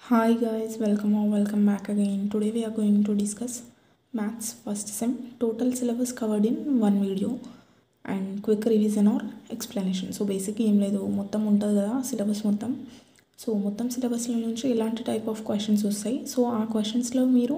Hi guys, welcome or welcome back again. Today we are going to discuss maths first sem total syllabus covered in one video and quick revision or explanation. So basic ఏం లేదు మొత్తం ఉంటుంది కదా syllabus మొత్తం so మొత్తం సిలబస్లో నుంచి ఎలాంటి టైప్ ఆఫ్ క్వశ్చన్స్ వస్తాయి సో ఆ క్వశ్చన్స్లో మీరు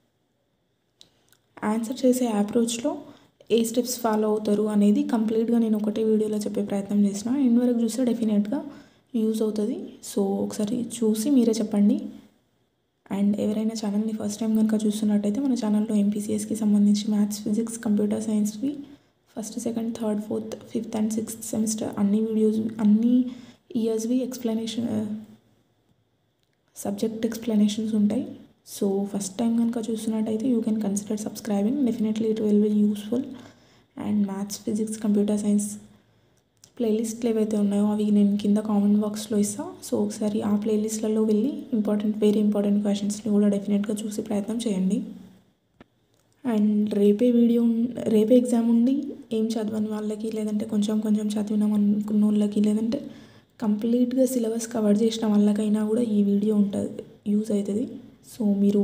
ఆన్సర్ చేసే అప్రోచ్లో ఏ స్టెప్స్ ఫాలో అవుతారు అనేది కంప్లీట్గా నేను ఒకటే వీడియోలో చెప్పే ప్రయత్నం చేసిన ఎండ్ వరకు చూస్తే డెఫినెట్గా యూజ్ అవుతుంది సో ఒకసారి చూసి మీరే చెప్పండి అండ్ ఎవరైనా ఛానల్ని ఫస్ట్ టైం కనుక చూస్తున్నట్టయితే మన ఛానల్లో ఎంపీసీఎస్కి సంబంధించి మ్యాథ్స్ ఫిజిక్స్ కంప్యూటర్ సైన్స్వి first second third fourth fifth and sixth semester అన్ని వీడియోస్ అన్ని ఇయర్స్వి ఎక్స్ప్లెనేషన్ సబ్జెక్ట్ ఎక్స్ప్లెనేషన్స్ ఉంటాయి సో ఫస్ట్ టైం కనుక చూస్తున్నట్టయితే you can consider subscribing definitely it will be useful and maths physics computer science ప్లేలిస్ట్లు ఏవైతే ఉన్నాయో అవి నేను కింద కామెంట్ బాక్స్లో ఇస్తాను సో ఒకసారి ఆ ప్లేలిస్ట్లలో వెళ్ళి ఇంపార్టెంట్ వెరీ ఇంపార్టెంట్ క్వశ్చన్స్ని కూడా డెఫినెట్గా చూసి ప్రయత్నం చేయండి అండ్ రేపే వీడియో ఉన్- రేపే ఎగ్జామ్ ఉండి ఏం చదవని వాళ్ళకి లేదంటే కొంచెం కొంచెం చదివినాం అనుకున్న వాళ్ళకి లేదంటే కంప్లీట్గా సిలబస్ కవర్ చేసిన వాళ్ళకైనా కూడా ఈ వీడియో ఉంటుంది యూజ్ అవుతుంది సో మీరు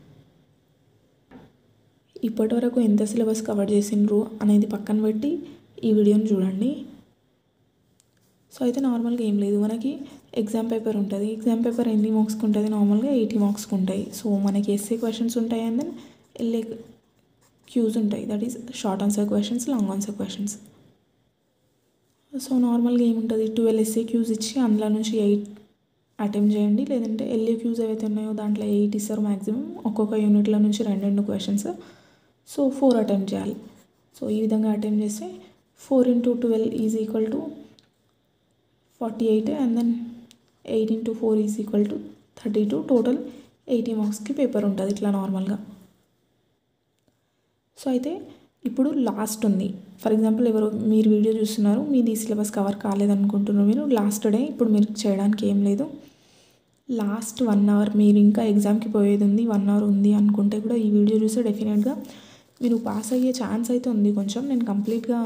ఇప్పటివరకు ఎంత సిలబస్ కవర్ చేసిండ్రు అనేది పక్కన పెట్టి ఈ వీడియోని చూడండి సో అయితే నార్మల్గా ఏం లేదు మనకి ఎగ్జామ్ పేపర్ ఉంటుంది ఎగ్జామ్ పేపర్ ఎన్ని మార్క్స్కి ఉంటుంది నార్మల్గా ఎయిటీ మార్క్స్కి ఉంటాయి సో మనకి ఎస్ఏ క్వశ్చన్స్ ఉంటాయి అండ్ దెన్ ఎల్ఏ క్యూస్ ఉంటాయి that is short answer questions long answer questions so నార్మల్గా ఏముంటుంది ట్వెల్వ్ ఎస్ఏ క్యూస్ ఇచ్చి అందులో నుంచి ఎయిట్ అటెంప్ట్ చేయండి లేదంటే ఎల్ఏ క్యూస్ ఏవైతే ఉన్నాయో దాంట్లో ఎయిట్ ఇస్తారు మ్యాక్సిమం ఒక్కొక్క యూనిట్లో నుంచి రెండు రెండు క్వశ్చన్స్ సో ఫోర్ అటెంప్ట్ చేయాలి సో ఈ విధంగా అటెంప్ట్ చేస్తే four into twelve is equal to forty eight and then eight into four is equal to thirty two total eighty మార్క్స్కి పేపర్ ఉంటుంది ఇట్లా నార్మల్గా సో అయితే ఇప్పుడు లాస్ట్ ఉంది ఫర్ ఎగ్జాంపుల్ ఎవరు మీరు వీడియో చూస్తున్నారు మీది సిలబస్ కవర్ కాలేదనుకుంటున్నారు మీరు లాస్ట్ డే ఇప్పుడు మీరు చేయడానికి ఏం లేదు లాస్ట్ వన్ అవర్ మీరు ఇంకా ఎగ్జామ్కి పోయేది ఉంది వన్ అవర్ ఉంది అనుకుంటే కూడా ఈ వీడియో చూస్తే డెఫినెట్గా మీరు పాస్ అయ్యే ఛాన్స్ అయితే ఉంది కొంచెం నేను కంప్లీట్గా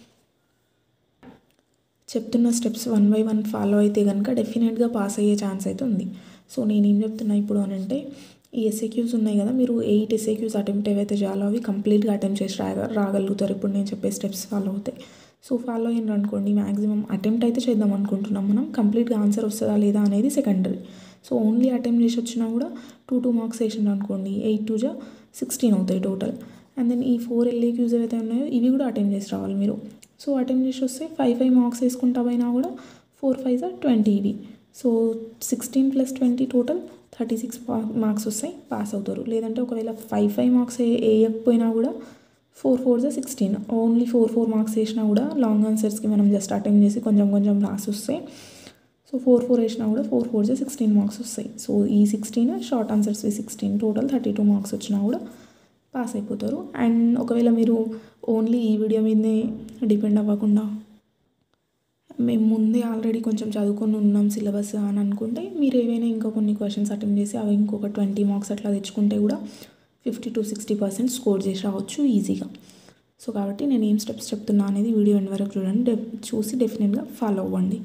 చెప్తున్న steps one by one follow అయితే కనుక డెఫినెట్గా పాస్ అయ్యే ఛాన్స్ అయితే ఉంది సో నేను ఏం చెప్తున్నా ఇప్పుడు అని అంటే ఈ ఎస్ఏక్యూస్ ఉన్నాయి కదా మీరు ఎయిట్ ఎస్ఏక్యూస్ అటెంప్ట్ ఏవైతే చేయాలో అవి కంప్లీట్గా అటెంప్ట్ చేసి రాగ రాగలుగుతారు ఇప్పుడు నేను చెప్పే స్టెప్స్ ఫాలో అవుతాయి సో ఫాలో అయినారు అనుకోండి మ్యాక్సిమం అటెంప్ట్ అయితే చేద్దాం అనుకుంటున్నాం మనం కంప్లీట్గా ఆన్సర్ వస్తుందా లేదా అనేది సెకండరీ సో ఓన్లీ అటెంప్ట్ చేసి వచ్చినా కూడా టూ టూ మార్క్స్ వేసిండ్రు అనుకోండి ఎయిట్ టూ జా సిక్స్టీన్ అవుతాయి టోటల్ అండ్ దెన్ ఈ ఫోర్ ఎల్ఏక్యూస్ ఏవైతే ఉన్నాయో ఇవి కూడా అటెంప్ట్ చేసి రావాలి మీరు సో అటెంప్ట్ చేసి వస్తే ఫైవ్ ఫైవ్ మార్క్స్ వేసుకుంటా పోయినా కూడా ఫోర్ ఫైవ్ జా ట్వంటీ ఇవి so sixteen plus twenty total thirty six marks వస్తాయి పాస్ అవుతారు లేదంటే ఒకవేళ ఫైవ్ ఫైవ్ మార్క్స్ వేయకపోయినా కూడా ఫోర్ ఫోర్ జా sixteen only four four marks వేసినా కూడా లాంగ్ ఆన్సర్స్కి మనం జస్ట్ అటెంప్ట్ చేసి కొంచెం కొంచెం రాసి వస్తే సో ఫోర్ ఫోర్ వేసినా కూడా ఫోర్ ఫోర్ జా సిక్స్టీన్ మార్క్స్ వస్తాయి సో ఈ సిక్స్టీన్ షార్ట్ ఆన్సర్స్వి sixteen total thirty two marks వచ్చినా కూడా పాస్ అయిపోతారు అండ్ ఒకవేళ మీరు ఓన్లీ ఈ వీడియో మీదనే డిపెండ్ అవ్వకుండా మేము ముందే ఆల్రెడీ కొంచెం చదువుకొని ఉన్నాం సిలబస్ అని అనుకుంటే మీరు ఏవైనా ఇంకా కొన్ని క్వశ్చన్స్ అటెంప్ట్ చేసి అవి ఇంకొక ట్వంటీ మార్క్స్ అట్లా తెచ్చుకుంటే కూడా fifty to sixty percent score చేసి రావచ్చు ఈజీగా సో కాబట్టి నేను ఏం స్టెప్స్ చెప్తున్నా అనేది వీడియో ఎండ్ వరకు చూడండి డెఫ్ చూసి డెఫినెట్గా ఫాలో అవ్వండి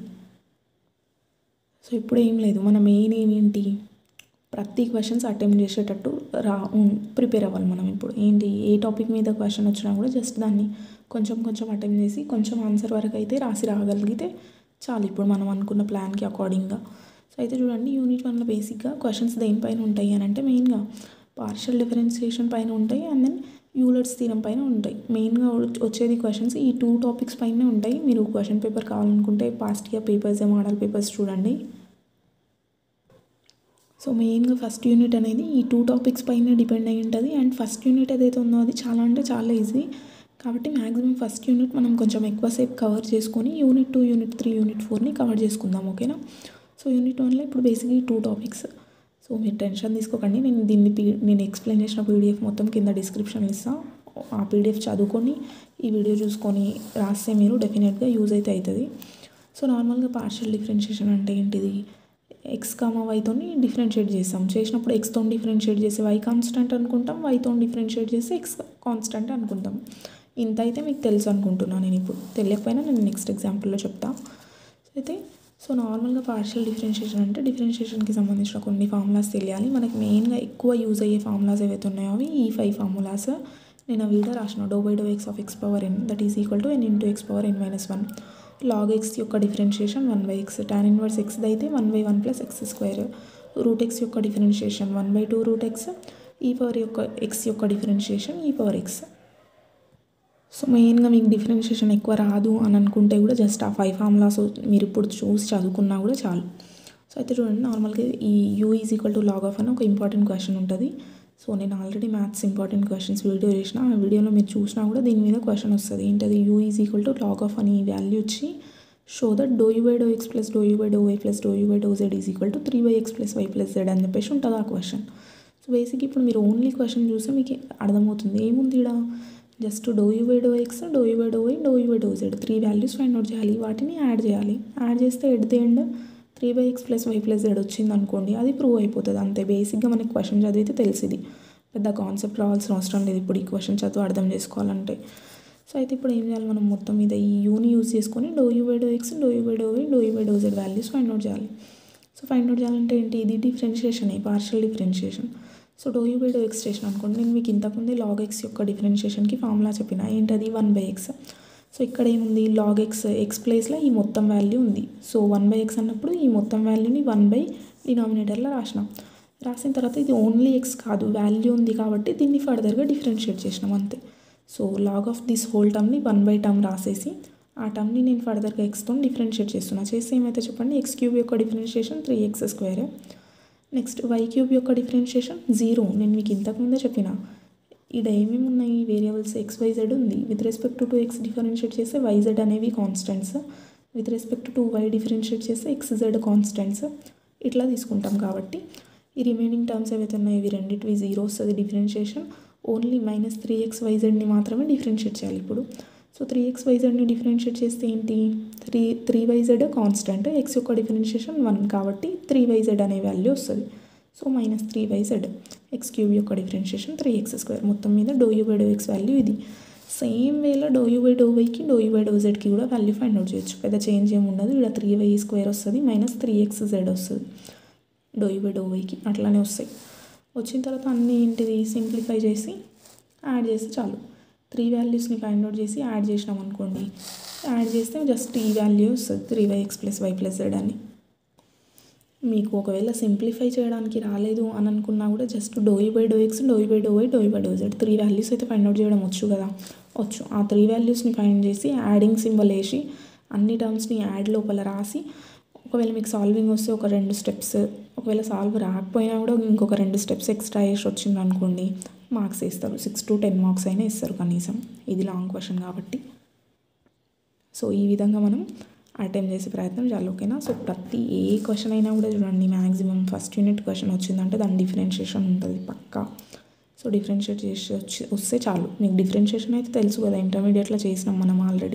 సో ఇప్పుడు ఏం లేదు మన మెయిన్ ఏంటి ప్రతి క్వశ్చన్స్ అటెంప్ట్ చేసేటట్టు రా ప్రిపేర్ అవ్వాలి మనం ఇప్పుడు ఏంటి ఏ టాపిక్ మీద క్వశ్చన్ వచ్చినా కూడా జస్ట్ దాన్ని కొంచెం కొంచెం అటెంప్ట్ చేసి కొంచెం ఆన్సర్ వరకు అయితే రాసి రాగలిగితే చాలు ఇప్పుడు మనం అనుకున్న ప్లాన్కి అకార్డింగ్గా సో అయితే చూడండి యూనిట్ వన్లో బేసిక్గా క్వశ్చన్స్ దేనిపైన ఉంటాయి అని అంటే మెయిన్గా పార్షల్ డిఫరెన్సియేషన్ పైన ఉంటాయి అండ్ దెన్ యూలర్స్ థీరం పైన ఉంటాయి మెయిన్గా వచ్చేది క్వశ్చన్స్ ఈ టూ టాపిక్స్ పైనే ఉంటాయి మీరు క్వశ్చన్ పేపర్ కావాలనుకుంటే past year papers model papers చూడండి సో మెయిన్గా ఫస్ట్ యూనిట్ అనేది ఈ టూ టాపిక్స్ పైన డిపెండ్ అయి ఉంటుంది అండ్ ఫస్ట్ యూనిట్ ఏదైతే ఉందో అది చాలా అంటే చాలా ఈజీ కాబట్టి మ్యాక్సిమం ఫస్ట్ యూనిట్ మనం కొంచెం ఎక్కువసేపు కవర్ చేసుకొని unit two unit three unit ఫోర్ని కవర్ చేసుకుందాం ఓకేనా సో యూనిట్ వన్లో ఇప్పుడు బేసిక్గా టూ టాపిక్స్ సో మీరు టెన్షన్ తీసుకోకండి నేను దీన్ని పీ నేను ఎక్స్ప్లెయిన్ చేసిన పీడిఎఫ్ మొత్తం కింద డిస్క్రిప్షన్ ఇస్తాను ఆ పీడిఎఫ్ చదువుకొని ఈ వీడియో చూసుకొని రాస్తే మీరు డెఫినెట్గా యూజ్ అయితే అవుతుంది సో నార్మల్గా పార్షియల్ డిఫరెన్షియేషన్ అంటే ఏంటిది ఎక్స్ కామా వైతోని డిఫరెన్షియేట్ చేస్తాం చేసినప్పుడు ఎక్స్తో డిఫరెన్షియేట్ చేసి వై కాన్స్టెంట్ అనుకుంటాం వైతో డిఫరెన్షియేట్ చేసి ఎక్స్ కాన్స్టెంట్ అనుకుంటాం ఇంత అయితే మీకు తెలుసు అనుకుంటున్నాను నేను ఇప్పుడు తెలియకపోయినా నేను నెక్స్ట్ ఎగ్జాంపుల్లో చెప్తా అయితే సో నార్మల్గా పార్షియల్ డిఫరెన్షియేషన్ అంటే డిఫరెన్షియేషన్కి సంబంధించిన కొన్ని ఫార్ములాస్ తెలియాలి మనకి మెయిన్గా ఎక్కువ యూజ్ అయ్యే ఫార్ములాస్ ఏవైతే ఉన్నాయో అవి ఈ ఫైవ్ ఫార్ములాస్ నేను ఆ వీడియో రాసిన do by do x of x power n that is equal to n into x power n minus one log x యొక్క differentiation one by x tan inverse x అయితే one by one plus x square root x యొక్క differentiation one by two root x e power యొక్క x యొక్క differentiation e power x so మెయిన్గా మీకు differentiation ఎక్కువ రాదు అని అనుకుంటే కూడా జస్ట్ ఆ ఫైవ్ ఫార్ములాస్ మీరు ఇప్పుడు చూసి చదువుకున్నా కూడా చాలు సో అయితే చూడండి నార్మల్గా ఈ u is equal to log of అని ఒక ఇంపార్టెంట్ క్వశ్చన్ ఉంటుంది సో నేను already maths important questions video చేసిన ఆ వీడియోలో మీరు చూసినా కూడా దీని మీద క్వశ్చన్ వస్తుంది ఏంటది u is equal to log of అని వాల్యూ వచ్చి show that do u by do x plus do u by do y plus do u by do z is equal to three by x plus y plus z అని చెప్పేసి ఉంటుంది ఆ question so basic ఇప్పుడు మీరు only question చూస్తే మీకు అర్థమవుతుంది ఏముంది ఇక్కడ just do u by do x do u by do y do u by do z three values find out చేయాలి వాటిని యాడ్ చేయాలి యాడ్ చేస్తే at the end three by x plus y plus z వచ్చింది అనుకోండి అది prove అయిపోతుంది అంతే బేసిక్గా మనకి క్వశ్చన్ చదివితే తెలిసింది పెద్ద కాన్సెప్ట్ రావాల్సిన అవసరం లేదు ఇప్పుడు ఈ క్వశ్చన్ చదువు అర్థం చేసుకోవాలంటే సో అయితే ఇప్పుడు ఏం చేయాలి మనం మొత్తం మీద ఈ యూని యూజ్ చేసుకొని do u by do x do u by do y do u by do z values find out చేయాలి సో ఫైండ్ అవుట్ చేయాలంటే ఏంటి ఇది differentiation partial differentiation so do u by do x స్టేషన్ అనుకోండి నేను మీకు ఇంతకుముందే లాగ్ ఎక్స్ యొక్క డిఫరెన్షియేషన్కి ఫార్ములా చెప్పిన ఏంటది వన్ బై ఎక్స్ సో ఇక్కడ ఏముంది లాగ్ ఎక్స్ ఎక్స్ ప్లేస్లో ఈ మొత్తం వాల్యూ ఉంది సో వన్ బై ఎక్స్ అన్నప్పుడు ఈ మొత్తం వాల్యూని వన్ బై డినామినేటర్లో రాసినాం రాసిన తర్వాత ఇది ఓన్లీ ఎక్స్ కాదు వాల్యూ ఉంది కాబట్టి దీన్ని ఫర్దర్గా డిఫరెన్షియేట్ చేసినాం అంతే so log of this whole టర్మ్ని వన్ బై టర్మ్ రాసేసి ఆ టర్మ్ని నేను ఫర్దర్గా ఎక్స్తో డిఫరెన్షియేట్ చేస్తున్నా చేస్తే ఏమైతే చెప్పండి ఎక్స్ క్యూబ్ యొక్క differentiation three x square next y cube యొక్క డిఫరెన్షియేషన్ జీరో నేను మీకు ఇంతకుముందే చెప్పిన ఇక్కడ ఏమేమి ఉన్నాయి వేరియబుల్స్ ఎక్స్ వైజెడ్ ఉంది with respect to x differentiate చేస్తే వైజెడ్ అనేవి constants with respect to y differentiate చేస్తే ఎక్స్ జెడ్ కాన్స్టెంట్స్ ఇట్లా తీసుకుంటాం కాబట్టి ఈ రిమైనింగ్ టర్మ్స్ ఏవైతే ఉన్నాయో ఇవి రెండింటివి జీరో వస్తుంది differentiation only minus three x వైజెడ్ని మాత్రమే డిఫరెన్షియేట్ చేయాలి ఇప్పుడు సో త్రీ ఎక్స్ వైజెడ్ని డిఫరెన్షియేట్ చేస్తే ఏంటి three three y z constant x యొక్క డిఫరెన్షియేషన్ వన్ కాబట్టి త్రీ వైజెడ్ అనే వాల్యూ వస్తుంది so minus three y z x cube యొక్క డిఫరెన్షియేషన్ త్రీ ఎక్స్ స్క్వేర్ మొత్తం మీద do u by do x value ఇది సేమ్ వేలో డో యూ బై డో వైకి డో యూ బై డో జెడ్కి కూడా వాల్యూ ఫైండ్ అవుట్ చేయొచ్చు పెద్ద చేంజ్ ఏమి ఉండదు ఇక్కడ త్రీ వై స్క్వేర్ వస్తుంది మైనస్ త్రీ ఎక్స్ జెడ్ వస్తుంది డో యూ బై డో వైకి అట్లానే వస్తాయి వచ్చిన తర్వాత అన్నీ ఏంటిది సింప్లిఫై చేసి యాడ్ చేస్తే చాలు త్రీ వాల్యూస్ని ఫైండ్ అవుట్ చేసి యాడ్ చేసినాం అనుకోండి యాడ్ చేస్తే జస్ట్ ఈ వాల్యూ వస్తుంది three y x plus y plus z అని మీకు ఒకవేళ సింప్లిఫై చేయడానికి రాలేదు అని అనుకున్నా కూడా just do u by do x do u by do y do u by do z three values అయితే ఫైండ్ అవుట్ చేయడం వచ్చు కదా వచ్చు ఆ త్రీ వాల్యూస్ని ఫైండ్ చేసి యాడింగ్ సింబల్ వేసి అన్ని టర్మ్స్ని యాడ్ లోపల రాసి ఒకవేళ మీకు సాల్వింగ్ వస్తే ఒక రెండు స్టెప్స్ ఒకవేళ సాల్వ్ రాకపోయినా కూడా ఇంకొక రెండు స్టెప్స్ ఎక్స్ట్రా వేసి వచ్చింది అనుకోండి మార్క్స్ వేస్తారు సిక్స్ టు టెన్ మార్క్స్ అయినా ఇస్తారు కనీసం ఇది లాంగ్ క్వశ్చన్ కాబట్టి సో ఈ విధంగా మనం అటెంప్ట్ చేసే ప్రయత్నం చాలు ఓకేనా సో ప్రతి ఏ క్వశ్చన్ అయినా కూడా చూడండి మ్యాక్సిమం ఫస్ట్ యూనిట్ క్వశ్చన్ వచ్చిందంటే దాని డిఫరెన్షియేషన్ ఉంటుంది పక్కా సో డిఫరెన్షియేట్ చేసి వచ్చి వస్తే చాలు మీకు డిఫరెన్షియేషన్ అయితే తెలుసు కదా ఇంటర్మీడియట్లో చేసినాం మనం ఆల్రెడీ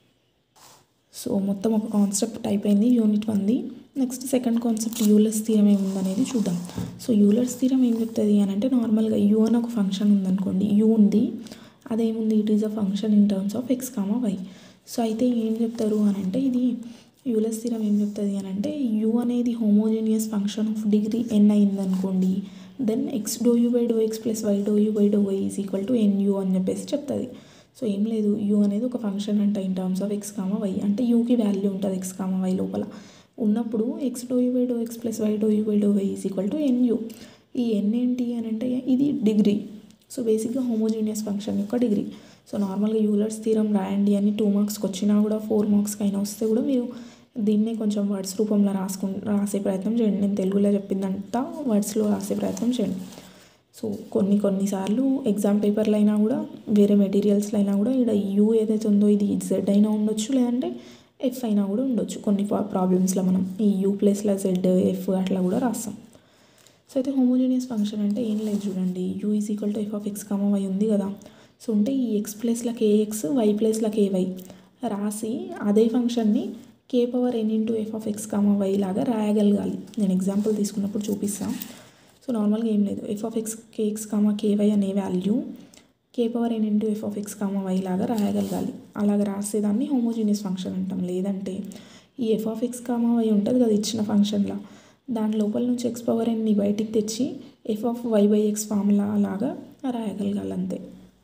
సో మొత్తం ఒక కాన్సెప్ట్ అయిపోయింది యూనిట్ వన్ది next second concept Euler's theorem ఏముందనేది చూద్దాం సో యూలర్స్ థీరం ఏం చెప్తుంది అని అంటే నార్మల్గా యూ అని ఒక ఫంక్షన్ ఉందనుకోండి యూ ఉంది అదేముంది it is a function in terms of x comma y so అయితే ఏం చెప్తారు అని అంటే ఇది యూలర్స్ థీరం ఏం చెప్తుంది అని అంటే యూ అనేది homogeneous function of degree n అయిందనుకోండి then x do u by do x plus y do u by do y is equal to n u అని చెప్పేసి చెప్తుంది సో ఏం లేదు యూ అనేది ఒక ఫంక్షన్ అంట in terms of x comma y అంటే యూకి వాల్యూ ఉంటుంది ఎక్స్ కామా వై లోపల ఉన్నప్పుడు x do u by do x plus y do u by do y is equal to n u ఈ ఎన్ ఏంటి అని అంటే ఇది డిగ్రీ సో బేసిక్గా హోమోజీనియస్ ఫంక్షన్ యొక్క డిగ్రీ సో నార్మల్గా యూలర్స్ థీరం రాయండి అని టూ మార్క్స్కి వచ్చినా కూడా ఫోర్ మార్క్స్కి అయినా వస్తే కూడా మీరు దీన్నే కొంచెం వర్డ్స్ రూపంలో రాసుకు రాసే ప్రయత్నం చేయండి నేను తెలుగులో చెప్పిందంతా వర్డ్స్లో రాసే ప్రయత్నం చేయండి సో కొన్ని కొన్నిసార్లు ఎగ్జామ్ పేపర్లు అయినా కూడా వేరే మెటీరియల్స్లో అయినా కూడా ఇక్కడ యూ ఏదైతే ఉందో ఇది జెడ్ అయినా ఉండొచ్చు లేదంటే ఎఫ్ అయినా కూడా ఉండొచ్చు కొన్ని ప్రాబ్లమ్స్లో మనం ఈ యూ ప్లేస్లో జెడ్ ఎఫ్ అట్లా కూడా రాస్తాం సో అయితే హోమోజీనియస్ ఫంక్షన్ అంటే ఏం లేదు చూడండి u is equal to f of x comma y ఉంది కదా సో ఉంటే ఈ ఎక్స్ ప్లేస్లో కేఎక్స్ వై ప్లేస్లో కేవై రాసి అదే ఫంక్షన్ని k power n into f of x comma y లాగా రాయగలగాలి నేను ఎగ్జాంపుల్ తీసుకున్నప్పుడు చూపిస్తాను సో నార్మల్గా ఏం లేదు f of x k x comma k y అనే value k power n into f of x comma y లాగా రాయగలగాలి అలాగ రాసేదాన్ని హోమోజీనియస్ ఫంక్షన్ అంటాం లేదంటే ఈ f of x comma y ఉంటుంది కదా ఇచ్చిన ఫంక్షన్లో దాని లోపల నుంచి ఎక్స్ పవర్ ఎన్ని బయటికి తెచ్చి f of y by x formula లాగా రాయగలగాలి అంతే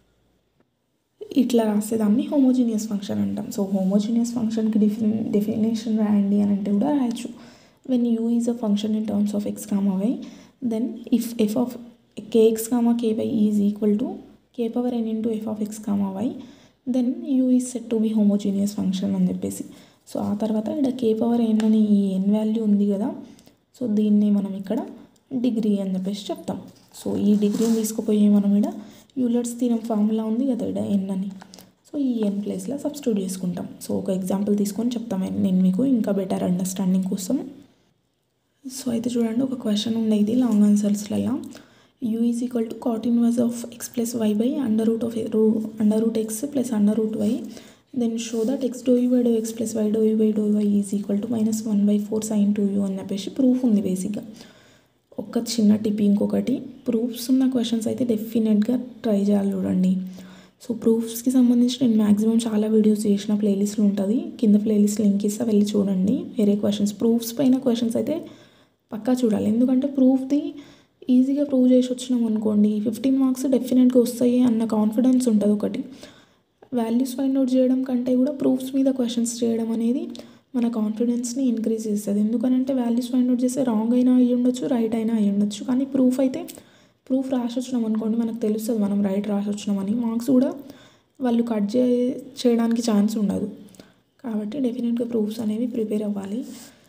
ఇట్లా రాసేదాన్ని హోమోజీనియస్ ఫంక్షన్ అంటాం సో హోమోజీనియస్ ఫంక్షన్కి డిఫి డెఫినేషన్ రాయండి అని అంటే కూడా రాయొచ్చు when u is a function in terms of x comma y then if f of kx comma k y is equal to k power n into f of x comma y then u is set to be homogeneous function అని చెప్పేసి so ఆ తర్వాత ఇక్కడ కే power ఎన్ అని ఈ ఎన్ value ఉంది కదా so దీన్ని మనం ఇక్కడ డిగ్రీ అని చెప్పేసి చెప్తాం సో ఈ డిగ్రీని తీసుకుపోయి మనం ఇక్కడ యూలర్స్ థీరం ఫార్ములా ఉంది కదా ఇక్కడ ఎన్ అని సో ఈ ఎన్ ప్లేస్లో సబ్స్టిట్యూట్ చేసుకుంటాం సో ఒక ఎగ్జాంపుల్ తీసుకొని చెప్తాం నేను మీకు ఇంకా బెటర్ అండర్స్టాండింగ్ కోసం సో అయితే చూడండి ఒక క్వశ్చన్ ఉంది ఇది లాంగ్ ఆన్సర్స్లలో u is equal to cot inverse of x plus y by under root of రూ under root x plus under root y then show that x do u by do x plus y do u by do y is equal to minus one by four sin two u అని చెప్పేసి proof ఉంది బేసిక్గా ఒక చిన్న tip ఇంకొకటి proofs ఉన్న questions అయితే డెఫినెట్గా ట్రై చేయాలి చూడండి సో ప్రూఫ్స్కి సంబంధించి నేను మ్యాక్సిమం చాలా వీడియోస్ చేసిన ప్లేలిస్ట్లో ఉంటుంది కింద ప్లేలిస్ట్ లింక్ ఇస్తా వెళ్ళి చూడండి వేరే క్వశ్చన్స్ ప్రూఫ్స్ పైన క్వశ్చన్స్ అయితే పక్కా చూడాలి ఎందుకంటే ప్రూఫ్ది ఈజీగా ప్రూవ్ చేసి వచ్చినాం అనుకోండి ఫిఫ్టీన్ మార్క్స్ డెఫినెట్గా వస్తాయి అన్న కాన్ఫిడెన్స్ ఉంటుంది ఒకటి వాల్యూస్ ఫైండ్ అవుట్ చేయడం కంటే కూడా ప్రూఫ్స్ మీద క్వశ్చన్స్ చేయడం అనేది మన కాన్ఫిడెన్స్ని ఇంక్రీజ్ చేస్తుంది ఎందుకనంటే వాల్యూస్ ఫైండ్ అవుట్ చేస్తే రాంగ్ అయినా అయ్యి ఉండొచ్చు రైట్ అయినా అయ్యి ఉండొచ్చు కానీ ప్రూఫ్ అయితే ప్రూఫ్ రాసి వచ్చినాం అనుకోండి మనకు తెలుస్తుంది మనం రైట్ రాసి వచ్చినామని మార్క్స్ కూడా వాళ్ళు కట్ చే చేయడానికి ఛాన్స్ ఉండదు కాబట్టి డెఫినెట్గా ప్రూఫ్స్ అనేవి ప్రిపేర్ అవ్వాలి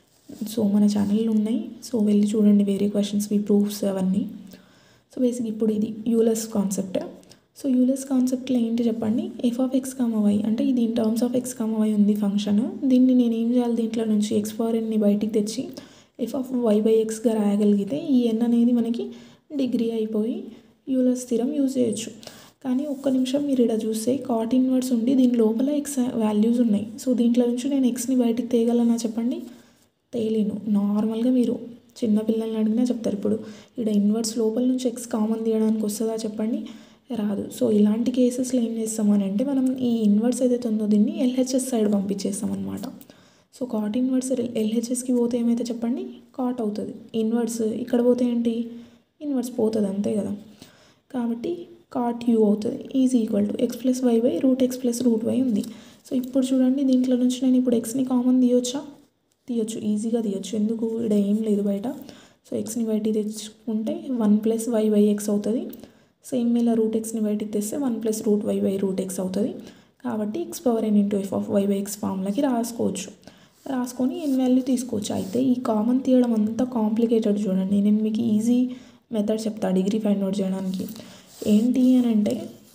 సో మన ఛానల్ ఉన్నాయి సో వెళ్ళి చూడండి వేరే క్వశ్చన్స్వి ప్రూఫ్స్ అవన్నీ సో బేసిక్ ఇప్పుడు ఇది యూలెస్ కాన్సెప్ట్ సో యూలెస్ కాన్సెప్ట్లో ఏంటి చెప్పండి f of x comma y అంటే ఇది in terms of x comma y ఉంది ఫంక్షన్ దీన్ని నేను ఏం చేయాలి దీంట్లో నుంచి ఎక్స్ పవర్ ఎన్ని బయటికి తెచ్చి ఎఫ్ ఆఫ్ వై బై ఎక్స్గా రాయగలిగితే ఈ ఎన్ అనేది మనకి డిగ్రీ అయిపోయి యూలెస్ స్థిరం యూజ్ చేయొచ్చు కానీ ఒక్క నిమిషం మీరు ఇక్కడ చూస్తే కాట్ ఇన్వర్స్ ఉండి దీని లోపల ఎక్స్ వాల్యూస్ ఉన్నాయి సో దీంట్లో నుంచి నేను ఎక్స్ని బయటికి తేయగలనా చెప్పండి తేలేను నార్మల్గా మీరు చిన్న పిల్లల్ని అడిగినా చెప్తారు ఇప్పుడు ఇక్కడ ఇన్వర్స్ లోపల నుంచి ఎక్స్ కామన్ తీయడానికి వస్తుందా చెప్పండి రాదు సో ఇలాంటి కేసెస్లో ఏం చేస్తామని అంటే మనం ఈ ఇన్వర్స్ ఏదైతే ఉందో దీన్ని ఎల్హెచ్ఎస్ సైడ్ పంపించేస్తాం అనమాట సో కాట్ ఇన్వర్స్ ఎల్హెచ్ఎస్కి పోతే ఏమైతే చెప్పండి కాట్ అవుతుంది ఇన్వర్స్ ఇక్కడ పోతే ఏంటి ఇన్వర్స్ పోతుంది అంతే కదా కాబట్టి కాట్ యూ అవుతుంది is equal to x plus y by root x plus root y ఉంది సో ఇప్పుడు చూడండి దీంట్లో నుంచి నేను ఇప్పుడు ఎక్స్ని కామన్ తీయొచ్చా తీయొచ్చు ఈజీగా తీయొచ్చు ఎందుకు ఇక్కడ ఏం లేదు బయట సో ఎక్స్ని బయటికి తెచ్చుకుంటే one plus y by x అవుతుంది సేమ్ ఇలా రూట్ ఎక్స్ని బయటికి తెస్తే one plus root y by root x అవుతుంది కాబట్టి x power n into f of y by x ఫామ్లకి రాసుకోవచ్చు రాసుకొని ఎన్ వాల్యూ తీసుకోవచ్చు అయితే ఈ కామన్ తీయడం అంతా కాంప్లికేటెడ్ చూడండి నేను మీకు ఈజీ మెథడ్ చెప్తా డిగ్రీ ఫైండ్ అవుట్ చేయడానికి ఏంటి అని అంటే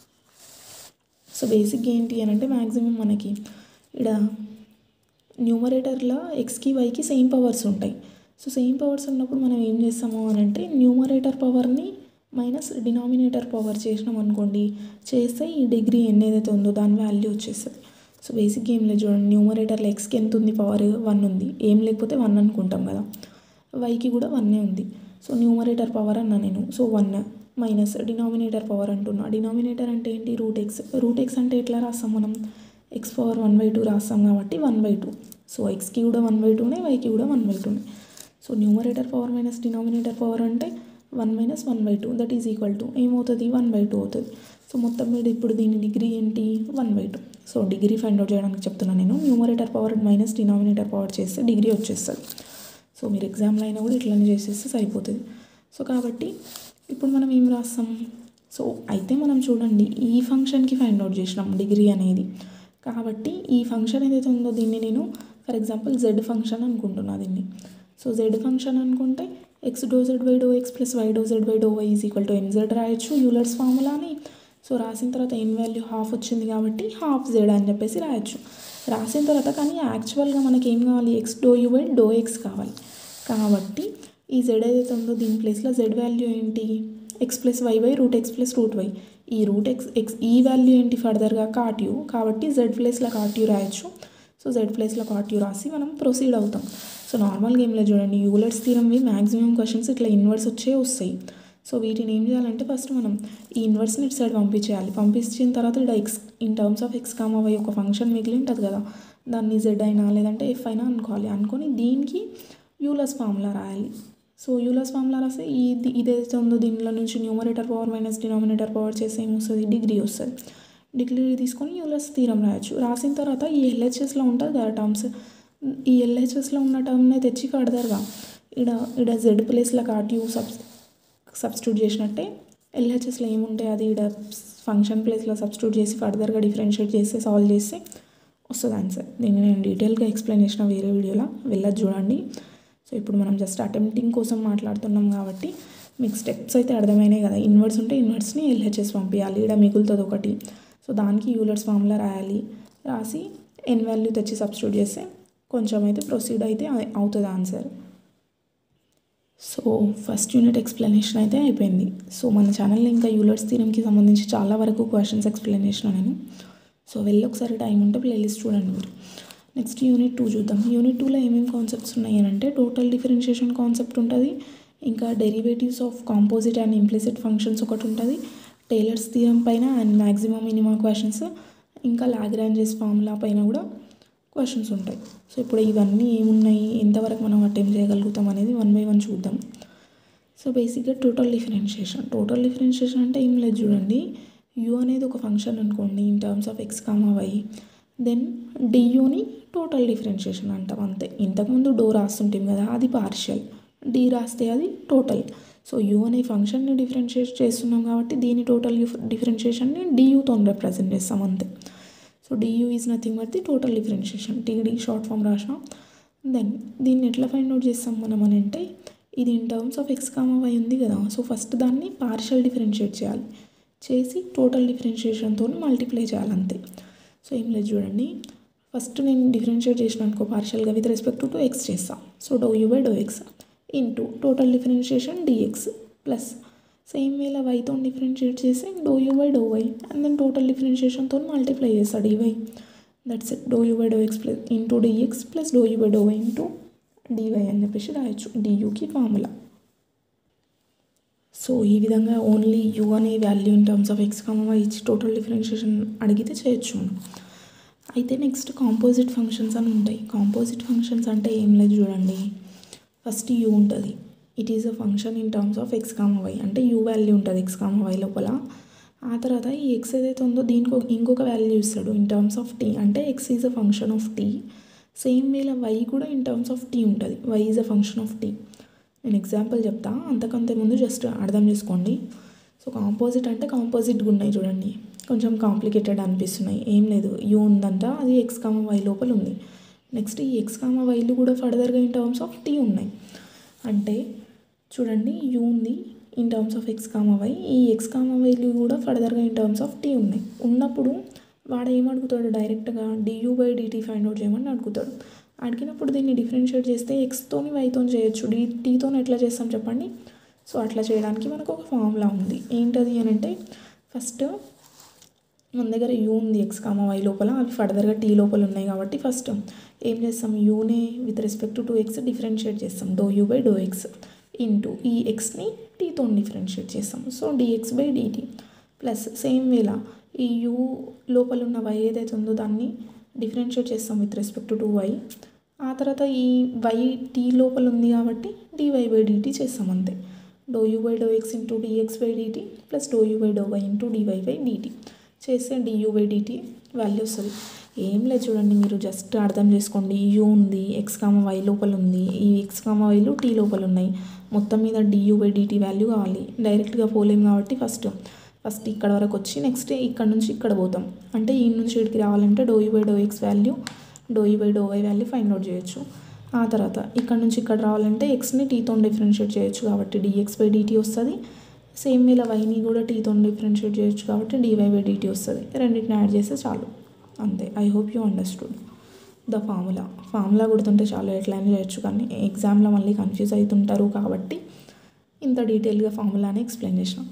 సో బేసిక్గా ఏంటి అని అంటే మ్యాక్సిమం మనకి ఇక్కడ న్యూమరేటర్లో ఎక్స్కి వైకి సేమ్ పవర్స్ ఉంటాయి సో సేమ్ పవర్స్ ఉన్నప్పుడు మనం ఏం చేస్తాము అని అంటే న్యూమరేటర్ పవర్ని మైనస్ డినామినేటర్ పవర్ చేసినాం అనుకోండి చేస్తే ఈ డిగ్రీ ఎన్ని ఏదైతే ఉందో దాని వాల్యూ వచ్చేస్తుంది సో బేసిక్గా ఏం లేదు చూడండి న్యూమరేటర్లో ఎక్స్కి ఎంత ఉంది పవర్ వన్ ఉంది ఏం లేకపోతే వన్ అనుకుంటాం కదా వైకి కూడా వన్నే ఉంది సో న్యూమరేటర్ పవర్ అన్నా నేను so one minus denominator power అంటున్నా డినామినేటర్ అంటే ఏంటి రూట్ ఎక్స్ రూట్ ఎక్స్ అంటే ఎట్లా రాస్తాం మనం x power one by two రాస్తాం కాబట్టి వన్ బై టూ సో ఎక్స్కి కూడా వన్ బై టూనే వైకి కూడా వన్ బై టూనే so numerator power minus denominator power అంటే one minus one by two that is equal to ఏమవుతుంది వన్ బై టూ అవుతుంది సో మొత్తం మీద ఇప్పుడు దీని డిగ్రీ ఏంటి one by two so degree find out చేయడానికి చెప్తున్నాను నేను numerator power minus denominator power చేస్తే డిగ్రీ వచ్చేస్తుంది సో మీరు ఎగ్జామ్లో అయినా కూడా ఇట్లనే చేసేస్తే సరిపోతుంది సో కాబట్టి ఇప్పుడు మనం ఏం రాస్తాం సో అయితే మనం చూడండి ఈ ఫంక్షన్కి ఫైండ్ అవుట్ చేసినాం డిగ్రీ అనేది కాబట్టి ఈ ఫంక్షన్ ఏదైతే ఉందో దీన్ని నేను ఫర్ ఎగ్జాంపుల్ జెడ్ ఫంక్షన్ అనుకుంటున్నా దీన్ని సో జెడ్ ఫంక్షన్ అనుకుంటే x do z by do x plus y do z by do y is equal to n z రాయొచ్చు యూలర్స్ ఫార్ములాని సో రాసిన తర్వాత ఎన్ వాల్యూ హాఫ్ వచ్చింది కాబట్టి హాఫ్ జెడ్ అని చెప్పేసి రాయొచ్చు రాసిన తర్వాత కానీ యాక్చువల్గా మనకి ఏం కావాలి x do u by do x కావాలి కాబట్టి ఈ జెడ్ ఏదైతే ఉందో దీని ప్లేస్లో జెడ్ వాల్యూ ఏంటి x plus y by root x plus root y ఈ రూట్ ఎక్స్ ఎక్స్ ఈ వాల్యూ ఏంటి ఫర్దర్గా కాట్ యూ కాబట్టి జెడ్ ప్లేస్లో కాట్ యూ రాయొచ్చు సో జెడ్ ప్లేస్లో కాట్ యూ రాసి మనం ప్రొసీడ్ అవుతాం సో నార్మల్ గేమ్లో చూడండి యూలర్స్ థీరంవి మ్యాక్సిమం క్వశ్చన్స్ ఇట్లా ఇన్వర్స్ వచ్చే వస్తాయి సో వీటిని ఏం చేయాలంటే ఫస్ట్ మనం ఈ ఇన్వర్స్ని ఇటు సైడ్ పంపించేయాలి పంపించిన తర్వాత ఇక్కడ x in terms of x comma y ఒక ఫంక్షన్ మిగిలి ఉంటుంది కదా దాన్ని జెడ్ అయినా లేదంటే ఎఫ్ అయినా అనుకోవాలి అనుకొని దీనికి యూలస్ ఫార్ములా రాయాలి సో యూలస్ ఫార్ములా రాస్తే ఇది ఇదైతే ఉందో దీనిలో నుంచి numerator power minus denominator power చేస్తే ఏమొస్తుంది డిగ్రీ వస్తుంది డిగ్రీ తీసుకొని యూలస్ తీరం రాయొచ్చు రాసిన తర్వాత ఈ ఎల్హెచ్ఎస్లో ఉంటుంది కదా టర్మ్స్ ఈ ఎల్హెచ్ఎస్లో ఉన్న టర్మ్ని తెచ్చి కడతారుగా ఇక్కడ ఇక్కడ జెడ్ ప్లేస్లో కాట్ యూ సబ్ సబ్స్టిట్యూట్ చేసినట్టే ఎల్హెచ్ఎస్లో ఏముంటాయి అది ఇక్కడ ఫంక్షన్ ప్లేస్లో సబ్స్టిట్యూట్ చేసి ఫర్దర్గా డిఫరెన్షియేట్ చేస్తే సాల్వ్ చేస్తే వస్తుంది ఆన్సర్ దీన్ని నేను డీటెయిల్గా ఎక్స్ప్లెయిన్ చేసిన వేరే వీడియోలో వెళ్ళదు చూడండి సో ఇప్పుడు మనం జస్ట్ అటెంప్టింగ్ కోసం మాట్లాడుతున్నాం కాబట్టి మీకు స్టెప్స్ అయితే అర్థమైనాయి కదా ఇన్వర్స్ ఉంటే ఇన్వర్స్ని ఎల్హెచ్ఎస్ పంపించాలి ఇక్కడ మిగులుతుంది ఒకటి సో దానికి యూలర్స్ ఫార్ములా రాయాలి రాసి ఎన్ వాల్యూ తెచ్చి సబ్స్టిట్యూట్ చేస్తే కొంచెం అయితే ప్రొసీడ్ అయితే అవుతుంది answer so first unit explanation అయితే అయిపోయింది సో మన ఛానల్లో ఇంకా యూలర్స్ థీరంకి సంబంధించి చాలా వరకు క్వశ్చన్స్ ఎక్స్ప్లెయిన్ చేసిన నేను సో వెళ్ళి ఒకసారి టైం ఉంటే ప్లేలిస్ట్ చూడండి మీరు నెక్స్ట్ యూనిట్ టూ చూద్దాం యూనిట్ టూలో ఏమేమి కాన్సెప్ట్స్ ఉన్నాయి అని అంటే టోటల్ డిఫరెన్షియేషన్ కాన్సెప్ట్ ఉంటుంది ఇంకా derivatives of composite and implicit functions ఒకటి ఉంటుంది టైలర్స్ థీరం పైన అండ్ మ్యాక్సిమం మినిమం క్వశ్చన్స్ ఇంకా లాగ్రాంజెస్ ఫార్ములా పైన కూడా క్వశ్చన్స్ ఉంటాయి సో ఇప్పుడు ఇవన్నీ ఏమున్నాయి ఎంతవరకు మనం అటెంప్ట్ చేయగలుగుతాం అనేది వన్ బై వన్ చూద్దాం సో బేసిక్గా టోటల్ డిఫరెన్షియేషన్ టోటల్ డిఫరెన్షియేషన్ అంటే ఏం లేదు చూడండి యూ అనేది ఒక ఫంక్షన్ అనుకోండి in terms of x comma y then డియూని టోటల్ డిఫరెన్షియేషన్ అంటాం అంతే ఇంతకుముందు డో రాస్తుంటాం కదా అది పార్షియల్ డి రాస్తే అది టోటల్ సో యూ అనే ఫంక్షన్ని డిఫరెన్షియేట్ చేస్తున్నాం కాబట్టి దీని టోటల్ డిఫరెన్షియేషన్ని డియూతో రిప్రజెంట్ చేస్తాం అంతే so du is nothing but the total differentiation TD short form రాసినాం దెన్ దీన్ని ఎట్లా ఫైండ్ అవుట్ చేస్తాం మనం అని అంటే ఇది in terms of x comma y ఉంది కదా సో ఫస్ట్ దాన్ని పార్షియల్ డిఫరెన్షియేట్ చేయాలి చేసి టోటల్ డిఫరెన్షియేషన్తో మల్టిప్లై చేయాలి అంతే సో ఏం లేదు చూడండి ఫస్ట్ నేను డిఫరెన్షియేట్ చేసిన అనుకో పార్షియల్గా విత్ రెస్పెక్ట్ టు ఎక్స్ చేస్తాం so do u by do x into total differentiation dx plus same వేలా వైతో డిఫరెన్షియేట్ చేసి do u by do y and then total డిఫరెన్షియేషన్తో మల్టిప్లై చేస్తాడు ఈ y that's it do u by do x plus into dx plus do u by do y into dy అని చెప్పేసి రాయొచ్చు డియూకి ఫార్ములా సో ఈ విధంగా ఓన్లీ యూ అనే value in terms of x comma ఇచ్చి టోటల్ డిఫరెన్షియేషన్ అడిగితే చేయొచ్చు మనం అయితే నెక్స్ట్ కాంపోజిట్ ఫంక్షన్స్ అని ఉంటాయి కాంపోజిట్ ఫంక్షన్స్ అంటే ఏం లేదు చూడండి ఫస్ట్ యూ ఉంటుంది it is a function in terms of x comma y అంటే యూ వాల్యూ ఉంటుంది ఎక్స్ కామా వై లోపల ఆ తర్వాత ఈ ఎక్స్ ఏదైతే ఉందో దీనికి ఇంకొక వాల్యూ ఇస్తాడు ఇన్ టర్మ్స్ ఆఫ్ టీ అంటే x is a function of t same వేలా వై కూడా ఇన్ టర్మ్స్ ఆఫ్ టీ ఉంటుంది y is a function of t నేను ఎగ్జాంపుల్ చెప్తా అంతకంటే ముందు జస్ట్ అర్థం చేసుకోండి సో కాంపోజిట్ అంటే కాంపోజిట్గా ఉన్నాయి చూడండి కొంచెం కాంప్లికేటెడ్ అనిపిస్తున్నాయి ఏం లేదు యూ ఉందంట అది ఎక్స్ కామ వై లోపల ఉంది నెక్స్ట్ ఈ ఎక్స్ కామ వైలు కూడా ఫర్దర్గా ఇన్ టర్మ్స్ ఆఫ్ టీ ఉన్నాయి అంటే చూడండి యూ ఉంది in terms of x comma y ఈ ఎక్స్ కామ వైలు కూడా ఫర్దర్గా ఇన్ టర్మ్స్ ఆఫ్ టీ ఉన్నాయి ఉన్నప్పుడు వాడు ఏమడుగుతాడు డైరెక్ట్గా du by dt find out చేయమని అడుగుతాడు అడిగినప్పుడు దీన్ని డిఫరెన్షియేట్ చేస్తే ఎక్స్తోని వైతో చేయొచ్చు డి టీతో ఎట్లా చేస్తాం చెప్పండి సో అట్లా చేయడానికి మనకు ఒక ఫార్ములా ఉంది ఏంటది అని అంటే ఫస్ట్ మన దగ్గర యూ ఉంది ఎక్స్ కామ వై లోపల అవి ఫర్దర్గా టీ లోపల ఉన్నాయి కాబట్టి ఫస్ట్ ఏం చేస్తాం యూనే with respect to x differentiate చేస్తాం do u by do x into ఈ ఎక్స్ని టీతో డిఫరెన్షియేట్ చేస్తాం so dx by dt plus same వేలా ఈ యూ లోపల ఉన్న వై ఏదైతే ఉందో దాన్ని డిఫరెన్షియేట్ చేస్తాం విత్ రెస్పెక్ట్ టు వై ఆ తర్వాత ఈ వై టీ లోపల ఉంది కాబట్టి డివై బై డిటీ చేస్తాం అంతే do u by do x into dx by dt plus do u by do y into dy by dt చేస్తే డియూ బై డిటీ వాల్యూ వస్తుంది ఏం లేదు చూడండి మీరు జస్ట్ అర్థం చేసుకోండి యూ ఉంది ఎక్స్ కామ వై లోపల ఉంది ఈ ఎక్స్ కామ వైలు టీ లోపల ఉన్నాయి మొత్తం మీద డియూ బై డిటీ వాల్యూ కావాలి డైరెక్ట్గా పోలేం కాబట్టి ఫస్ట్ ఫస్ట్ ఇక్కడ వరకు వచ్చి నెక్స్ట్ ఇక్కడ నుంచి ఇక్కడ పోతాం అంటే ఈ నుంచి ఇక్కడికి రావాలంటే do u by do x value do u by do y value find out చేయొచ్చు ఆ తర్వాత ఇక్కడ నుంచి ఇక్కడ రావాలంటే ఎక్స్ని టీతో డిఫరెన్షియేట్ చేయొచ్చు కాబట్టి డిఎక్స్ బై డిటీ వస్తుంది సేమ్ వేళ వైని కూడా టీతో డిఫరెన్షియేట్ చేయొచ్చు కాబట్టి డివై బై డిటీ వస్తుంది రెండింటిని యాడ్ చేస్తే చాలు అంతే I hope you understood the formula formula గుర్తుంటే చాలు ఎట్లయినా చేయొచ్చు కానీ ఎగ్జామ్లో మళ్ళీ కన్ఫ్యూజ్ అవుతుంటారు కాబట్టి ఇంత డీటెయిల్గా ఫార్ములాని ఎక్స్ప్లెయిన్ చేసినాం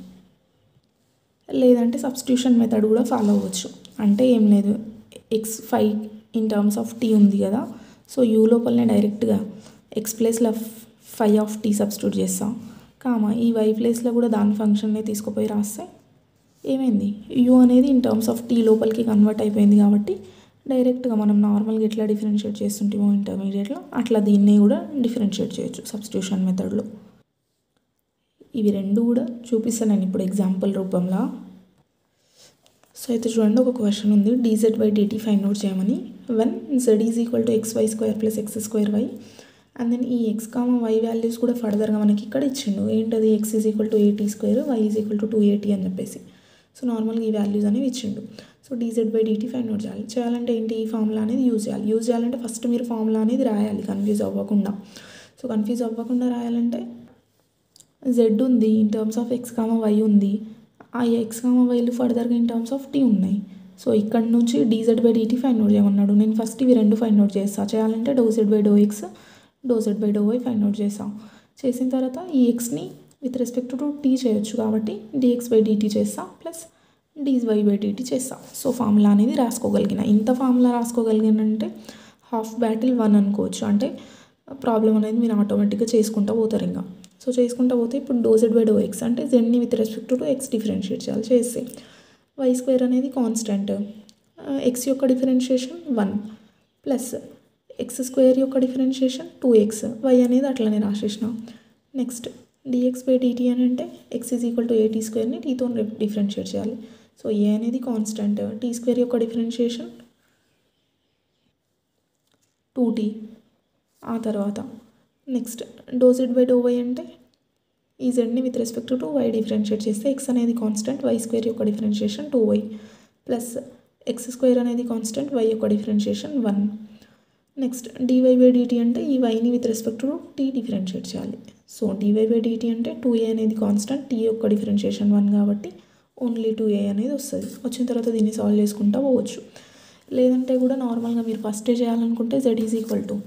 లేదంటే సబ్స్టిట్యూషన్ మెథడ్ కూడా ఫాలో అవ్వచ్చు అంటే ఏం లేదు x five in terms of t ఉంది కదా సో యూ లోపలనే డైరెక్ట్గా ఎక్స్ ప్లేస్లో ఫైవ్ ఆఫ్ టీ సబ్స్టిట్యూట్ చేస్తాం కామా ఈ వై ప్లేస్లో కూడా దాని ఫంక్షన్నే తీసుకుపోయి రాస్తే ఏమైంది యూ అనేది ఇన్ టర్మ్స్ ఆఫ్ టీ లోపలికి కన్వర్ట్ అయిపోయింది కాబట్టి డైరెక్ట్గా మనం నార్మల్గా ఎట్లా డిఫరెన్షియేట్ చేస్తుంటామో ఇంటర్మీడియట్లో అట్లా దీన్ని కూడా డిఫరెన్షియేట్ చేయొచ్చు సబ్స్టిట్యూషన్ మెథడ్లో ఇవి రెండు కూడా చూపిస్తాను నేను ఇప్పుడు ఎగ్జాంపుల్ రూపంలో సో అయితే చూడండి ఒక క్వశ్చన్ ఉంది dz by dt find out చేయమని one z is equal to x y square plus x square y and then ఈ ఎక్స్ కామ వై వాల్యూస్ కూడా ఫర్దర్గా మనకి ఇక్కడ ఇచ్చిండు ఏంటది x is equal to eighty square y is equal to two eighty అని చెప్పేసి సో నార్మల్గా ఈ వాల్యూస్ అనేవి ఇచ్చిండు so dz by dt find out చేయాలి చేయాలంటే ఏంటి ఈ ఫార్ములా అనేది యూజ్ చేయాలి యూజ్ చేయాలంటే ఫస్ట్ మీరు ఫార్ములా అనేది రాయాలి కన్ఫ్యూజ్ అవ్వకుండా సో కన్ఫ్యూజ్ అవ్వకుండా రాయాలంటే జెడ్ ఉంది in terms of x comma y ఉంది ఆ ఎక్స్ కామ వైలు ఫర్దర్గా ఇన్ టర్మ్స్ ఆఫ్ టీ ఉన్నాయి సో ఇక్కడ నుంచి dz by dt find out చేయమన్నాడు నేను ఫస్ట్ ఇవి రెండు ఫైండ్ అవుట్ చేస్తా చేయాలంటే do z by do x do z by do y find out చేసాం చేసిన తర్వాత ఈ ఎక్స్ని విత్ రెస్పెక్ట్ టు టీ చేయొచ్చు కాబట్టి డిఎక్స్ బై డిటీ చేస్తా plus dz y by dt చేస్తా సో ఫార్ములా అనేది రాసుకోగలిగిన ఇంత ఫార్ములా రాసుకోగలిగినంటే హాఫ్ బ్యాటిల్ వన్ అనుకోవచ్చు అంటే ప్రాబ్లం అనేది మీరు ఆటోమేటిక్గా చేసుకుంటూ పోతారు ఇంకా సో చేసుకుంటూ పోతే ఇప్పుడు డోజెడ్ బై డో ఎక్స్ అంటే జెడ్ని with respect to x differentiate చేయాలి చేస్తే వై స్క్వేర్ అనేది కాన్స్టెంట్ ఎక్స్ యొక్క differentiation one plus x square యొక్క డిఫరెన్షియేషన్ టూ ఎక్స్ వై అనేది అట్లనే రాసేసిన నెక్స్ట్ డిఎక్స్ బై డిటీ అని అంటే ఎక్స్ ఈజ్ ఈక్వల్ టు ఏటీ స్క్వేర్ని టీతో డిఫరెన్షియేట్ చేయాలి సో ఏ అనేది కాన్స్టెంట్ టీ స్క్వేర్ యొక్క డిఫరెన్షియేషన్ టూ టీ ఆ తర్వాత next do z by do y అంటే ఈ జెడ్ని with respect to y differentiate చేస్తే ఎక్స్ అనేది కాన్స్టెంట్ వై స్క్వేర్ యొక్క differentiation two y plus x square అనేది కాన్స్టెంట్ వై యొక్క differentiation one next dy by dt అంటే ఈ వైని with respect to t differentiate చేయాలి సో డివై బై డిటీ అంటే టూ ఏ అనేది కాన్స్టెంట్ టీ యొక్క డిఫరెన్షియేషన్ వన్ కాబట్టి ఓన్లీ టూ ఏ అనేది వస్తుంది వచ్చిన తర్వాత దీన్ని సాల్వ్ చేసుకుంటూ పోవచ్చు లేదంటే కూడా నార్మల్గా మీరు ఫస్టే చేయాలనుకుంటే జెడ్ ఈజ్ ఈక్వల్ టు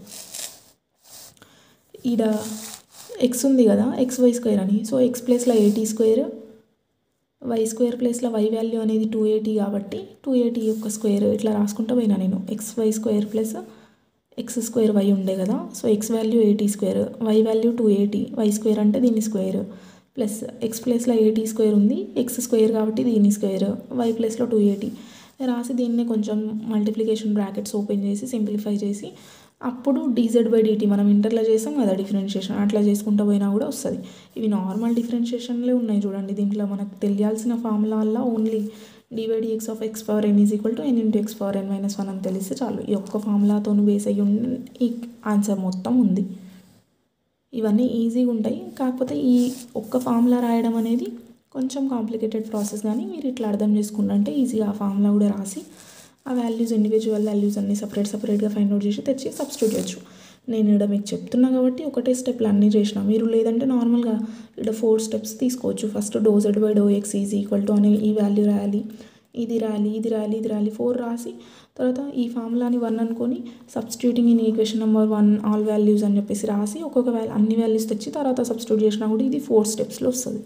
ఈడ ఎక్స్ ఉంది కదా ఎక్స్ వై స్క్వేర్ అని సో ఎక్స్ ప్లేస్లో ఎయిటీ స్క్వేర్ వై స్క్వేర్ ప్లేస్లో వై వాల్యూ అనేది టూ ఎయిటీ కాబట్టి టూ ఎయిటీ యొక్క స్క్వేర్ ఇట్లా రాసుకుంటూ పోయినా నేను x y square plus x square y ఉండే కదా so x value eighty square y value two eighty y square అంటే దీని స్క్వేర్ ప్లస్ ఎక్స్ ప్లేస్లో ఎయిటీ స్క్వేర్ ఉంది ఎక్స్ స్క్వేర్ కాబట్టి దీని స్క్వేర్ వై ప్లేస్లో టూ ఎయిటీ రాసి దీన్ని కొంచెం మల్టిప్లికేషన్ బ్రాకెట్స్ ఓపెన్ చేసి సింప్లిఫై చేసి అప్పుడు డీజెడ్ బై డిటీ మనం ఇంటర్లో చేసాం కదా డిఫరెన్షియేషన్ అట్లా చేసుకుంటూ పోయినా కూడా వస్తుంది ఇవి నార్మల్ డిఫరెన్షియేషన్లే ఉన్నాయి చూడండి దీంట్లో మనకు తెలియాల్సిన ఫార్ములా వల్ల only divide x of x power n is equal to n into x power n minus one అని తెలిస్తే చాలు ఈ ఒక్క ఫార్ములాతో బేస్ అయ్యి ఉండి ఈ ఆన్సర్ మొత్తం ఉంది ఇవన్నీ ఈజీగా ఉంటాయి కాకపోతే ఈ ఒక్క ఫార్ములా రాయడం అనేది కొంచెం కాంప్లికేటెడ్ ప్రాసెస్ కానీ మీరు ఇట్లా అర్థం చేసుకుంటే ఈజీగా ఆ ఫార్ములా కూడా రాసి ఆ వాల్యూస్ ఇండివిజువల్ వాల్యూస్ అన్ని సపరేట్ సపరేట్గా ఫైండ్ అవుట్ చేసి తెచ్చి సబ్స్టిట్యూట్ చేయొచ్చు నేను ఇక్కడ మీకు చెప్తున్నా కాబట్టి ఒకటే స్టెప్లు అన్నీ చేసిన మీరు లేదంటే నార్మల్గా ఇక్కడ ఫోర్ స్టెప్స్ తీసుకోవచ్చు first do z by do x is equal to అనే ఈ వాల్యూ రాయాలి ఇది రాయాలి ఇది రాయాలి ఇది రాయాలి ఫోర్ రాసి తర్వాత ఈ ఫార్ములాని వన్ అనుకొని substituting in equation number one all values అని చెప్పేసి రాసి ఒక్కొక్క వాల్యూ అన్ని వాల్యూస్ తెచ్చి తర్వాత సబ్స్టిట్యూట్ చేసినా కూడా ఇది ఫోర్ స్టెప్స్లో వస్తుంది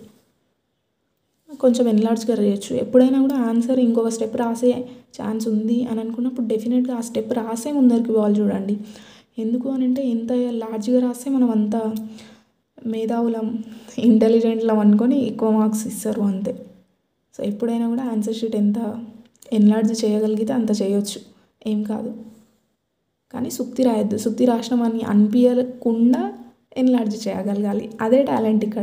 కొంచెం ఎన్లార్జ్గా చేయొచ్చు ఎప్పుడైనా కూడా ఆన్సర్ ఇంకొక స్టెప్ రాసే ఛాన్స్ ఉంది అని అనుకున్నప్పుడు డెఫినెట్గా ఆ స్టెప్ రాసే ముందరికి పోవాలి చూడండి ఎందుకు అని అంటే ఎంత లార్జ్గా రాస్తే మనం అంత మేధావులం ఇంటెలిజెంట్లం అనుకొని ఎక్కువ మార్క్స్ ఇస్తారు అంతే సో ఎప్పుడైనా కూడా ఆన్సర్ షీట్ ఎంత ఎన్లార్జ్ చేయగలిగితే అంత చేయొచ్చు ఏం కాదు కానీ సుక్తి రాయొద్దు సుక్తి రాసినామని అనిపించకుండా ఎన్లార్జ్ చేయగలగాలి అదే టాలెంట్ ఇక్కడ